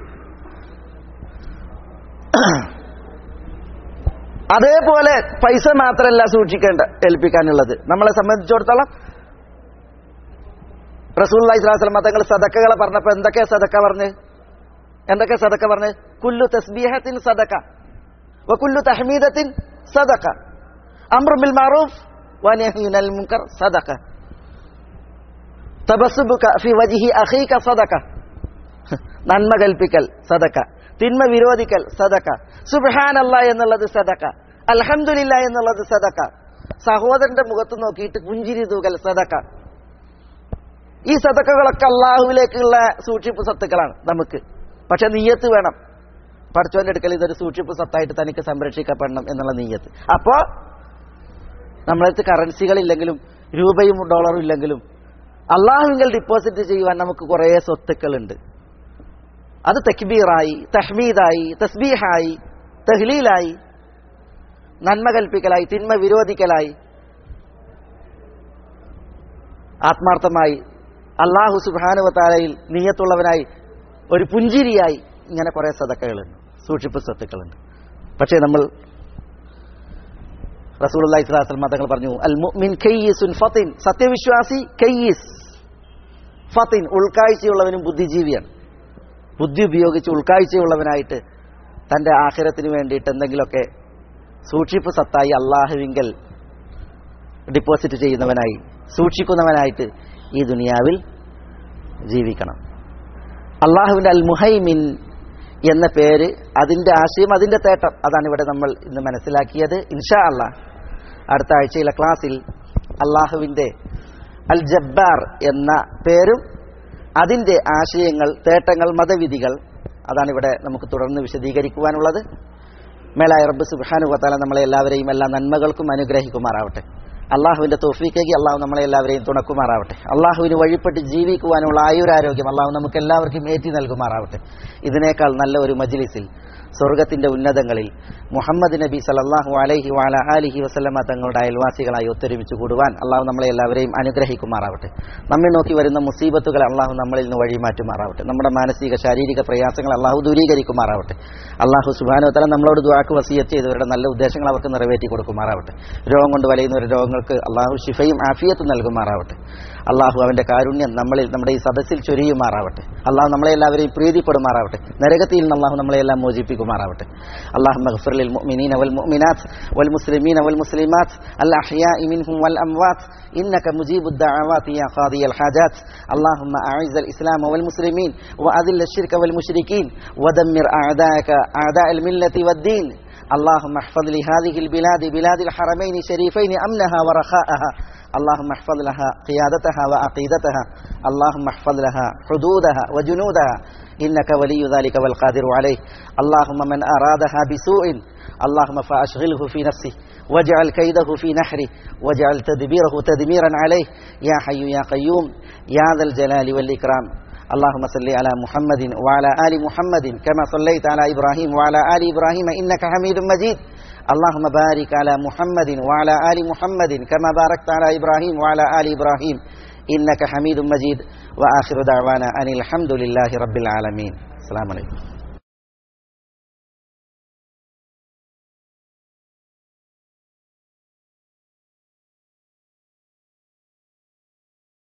അതേപോലെ പൈസ മാത്രമല്ല സൂക്ഷിക്കേണ്ട ഏൽപ്പിക്കാനുള്ളത് നമ്മളെ സംബന്ധിച്ചിടത്തോളം റസൂൽ ഇസ്ലാസ്ലം തങ്ങൾ സദക്കകളെ പറഞ്ഞപ്പോ എന്തൊക്കെ സദക്ക പറഞ്ഞ് എന്തൊക്കെ സദക്ക പറഞ്ഞ് കുല്ലു തസ്ബീഹത്തിൻ സദക്ക വ കുല്ലു തഹ്മീദത്തിൻ സദക്ക അമ്രു ബിൽ മാറൂഫ് വനഹ്യുൻ അൽ മുൻകർ സദഖ തബസ്സുബുക ഫി വജ്ഹി അഖീക സദഖ നന്മ കൽപ്പിക്കൽ സദഖ തിന്മ വിരോധിക്കൽ സദഖ സുബ്ഹാനല്ല എന്നുള്ളത് സദഖ അൽഹംദുലില്ല എന്നുള്ളത് സദഖ സഹോദരന്റെ മുഖത്ത് നോക്കിയിട്ട് പുഞ്ചിരി തൂകൽ സദഖ ഈ സദക്കകളൊക്കെ അള്ളാഹുവിലേക്കുള്ള സൂക്ഷിപ്പ് സത്തുക്കളാണ് നമുക്ക് പക്ഷെ നീയത്ത് വേണം പഠിച്ചവന്റെ അടുക്കൽ ഇതൊരു സൂക്ഷിപ്പ് സത്തായിട്ട് തനിക്ക് സംരക്ഷിക്കപ്പെടണം എന്നുള്ള നീയത്ത് അപ്പോ നമ്മളടുത്ത് കറൻസികളില്ലെങ്കിലും രൂപയും ഡോളറും ഇല്ലെങ്കിലും അള്ളാഹുവിൽ ഡിപ്പോസിറ്റ് ചെയ്യുവാൻ നമുക്ക് കുറേ സ്വത്തുക്കളുണ്ട് അത് തക്ബീറായി തഹ്മീദായി തസ്ബീഹായി തഹ്ലീലായി നന്മ കൽപ്പിക്കലായി തിന്മ വിരോധിക്കലായി ആത്മാർത്ഥമായി അള്ളാഹു സുബാനുവത്താലയിൽ നീയത്തുള്ളവനായി ഒരു പുഞ്ചിരിയായി ഇങ്ങനെ കുറെ സതക്കകളുണ്ട് സൂക്ഷിപ്പ് സ്വത്തുക്കളുണ്ട് പക്ഷേ നമ്മൾ റസൂലി സ്വലാസ്ലം തങ്ങൾ പറഞ്ഞു അൽ മുഅ്മിൻ കയ്യിസുൻ ഫത്തിൻ സത്യവിശ്വാസി കയ്യിസ് ഫത്തിൻ ഉൾക്കാഴ്ചയുള്ളവനും ബുദ്ധിജീവിയാണ് ബുദ്ധി ഉപയോഗിച്ച് ഉൾക്കാഴ്ചയുള്ളവനായിട്ട് തന്റെ ആഖിരത്തിന് വേണ്ടിയിട്ട് എന്തെങ്കിലുമൊക്കെ സൂക്ഷിപ്പ് സത്തായി അള്ളാഹുവിങ്കൽ ഡിപ്പോസിറ്റ് ചെയ്യുന്നവനായി സൂക്ഷിക്കുന്നവനായിട്ട് ഈ ദുനിയാവിൽ ജീവിക്കണം അള്ളാഹുവിന്റെ അൽ മുഹൈമിൻ എന്ന പേര് അതിന്റെ ആശയം അതിന്റെ തേട്ടം അതാണ് ഇവിടെ നമ്മൾ ഇന്ന് മനസ്സിലാക്കിയത് ഇൻഷാ അള്ളാഹ് അടുത്ത ആഴ്ചയിലെ ക്ലാസ്സിൽ അള്ളാഹുവിന്റെ അൽ ജബ്ബാർ എന്ന പേരും അതിന്റെ ആശയങ്ങൾ തേട്ടങ്ങൾ മതവിധികൾ അതാണ് ഇവിടെ നമുക്ക് തുടർന്ന് വിശദീകരിക്കുവാനുള്ളത് മേലായ റബ്ബ് സുബാനു വത്താല നമ്മളെ എല്ലാവരെയും എല്ലാ നന്മകൾക്കും അനുഗ്രഹിക്കുമാറാവട്ടെ അള്ളാഹുവിന്റെ തോഫീക്കേക്ക് അള്ളാഹു നമ്മളെ എല്ലാവരെയും തുണക്കുമാറാവട്ടെ അള്ളാഹുവിന് വഴിപ്പെട്ട് ജീവിക്കുവാനുള്ള ആയുരാരോഗ്യം അള്ളാഹു നമുക്ക് എല്ലാവർക്കും ഏറ്റി നൽകുമാറാവട്ടെ ഇതിനേക്കാൾ നല്ല ഒരു മജ്ലിസിൽ സ്വർഗത്തിന്റെ ഉന്നതങ്ങളിൽ മുഹമ്മദ് നബി സലല്ലാഹു അലൈഹി വാല അലിഹി വസ്ലമ തങ്ങളുടെ അയൽവാസികളായി ഒത്തൊരുമിച്ച് കൂടുവാൻ അള്ളാഹു നമ്മളെ എല്ലാവരെയും അനുഗ്രഹിക്കുമാറാവട്ടെ നമ്മെ നോക്കി വരുന്ന മുസീബത്തുകൾ അള്ളാഹു നമ്മളിൽ നിന്ന് വഴിമാറ്റുമാറാവട്ടെ നമ്മുടെ മാനസിക ശാരീരിക പ്രയാസങ്ങൾ അള്ളാഹു ദൂരീകരിക്കുമാറാവട്ടെ അള്ളാഹു സുബാനോ തല നമ്മളോട് ദ്വാക്ക് വസിയത്ത് ചെയ്തവരുടെ നല്ല ഉദ്ദേശങ്ങൾ അവർക്ക് നിറവേറ്റി കൊടുക്കുമാറാവട്ടെ രോഗം കൊണ്ട് വലയുന്നവരുടെ രോഗങ്ങൾക്ക് അള്ളാഹു ശിഫയും ആഫിയത്തും നൽകുമാറാവട്ടെ അള്ളാഹു അവന്റെ കാരുണ്യം നമ്മളിൽ നമ്മുടെ ഈ സദസ്സിൽ ചൊരിയുമാറാവട്ടെ അള്ളാഹു നമ്മളെ എല്ലാവരെയും പ്രീതിപ്പെടുമാറാവട്ടെ നരകത്തിൽ നിന്ന് അള്ളാഹു നമ്മളെ എല്ലാം മോചിപ്പിക്കുമാറാവട്ടെ അള്ളാഹു മഗ്ഫിർ ലിൽ മുഅ്മിനീന വൽ മുഅ്മിനാത്ത് വൽ മുസ്ലിമീന വൽ മുസ്ലിമാത്ത് അൽ അഹ്യാഇ മിൻഹും വൽ അംവാത്ത് إنك مجيب الدعوات يا قاضي الحاجات اللهم أعز الإسلام والمسلمين وأذل الشرك والمشركين ودمر أعداءك أعداء الملة والدين اللهم احفظ لهذه البلاد بلاد الحرمين الشريفين أمنها ورخاءها اللهم احفظ لها قيادتها وعقيدتها اللهم احفظ لها حدودها وجنودها إنك ولي ذلك والقادر عليه اللهم من أرادها بسوء اللهم فأشغله في نفسه واجعل كيده في نحره واجعل تدبيره تدميرا عليه يا حي يا قيوم يا ذا الجلال والإكرام اللهم صل على محمد وعلى آل محمد كما صليت على إبراهيم وعلى آل إبراهيم إنك حميد مجيد اللهم بارك على محمد وعلى آل محمد كما باركت على إبراهيم وعلى آل إبراهيم إنك حميد مجيد وآخر دعوانا أن الحمد لله رب العالمين السلام عليكم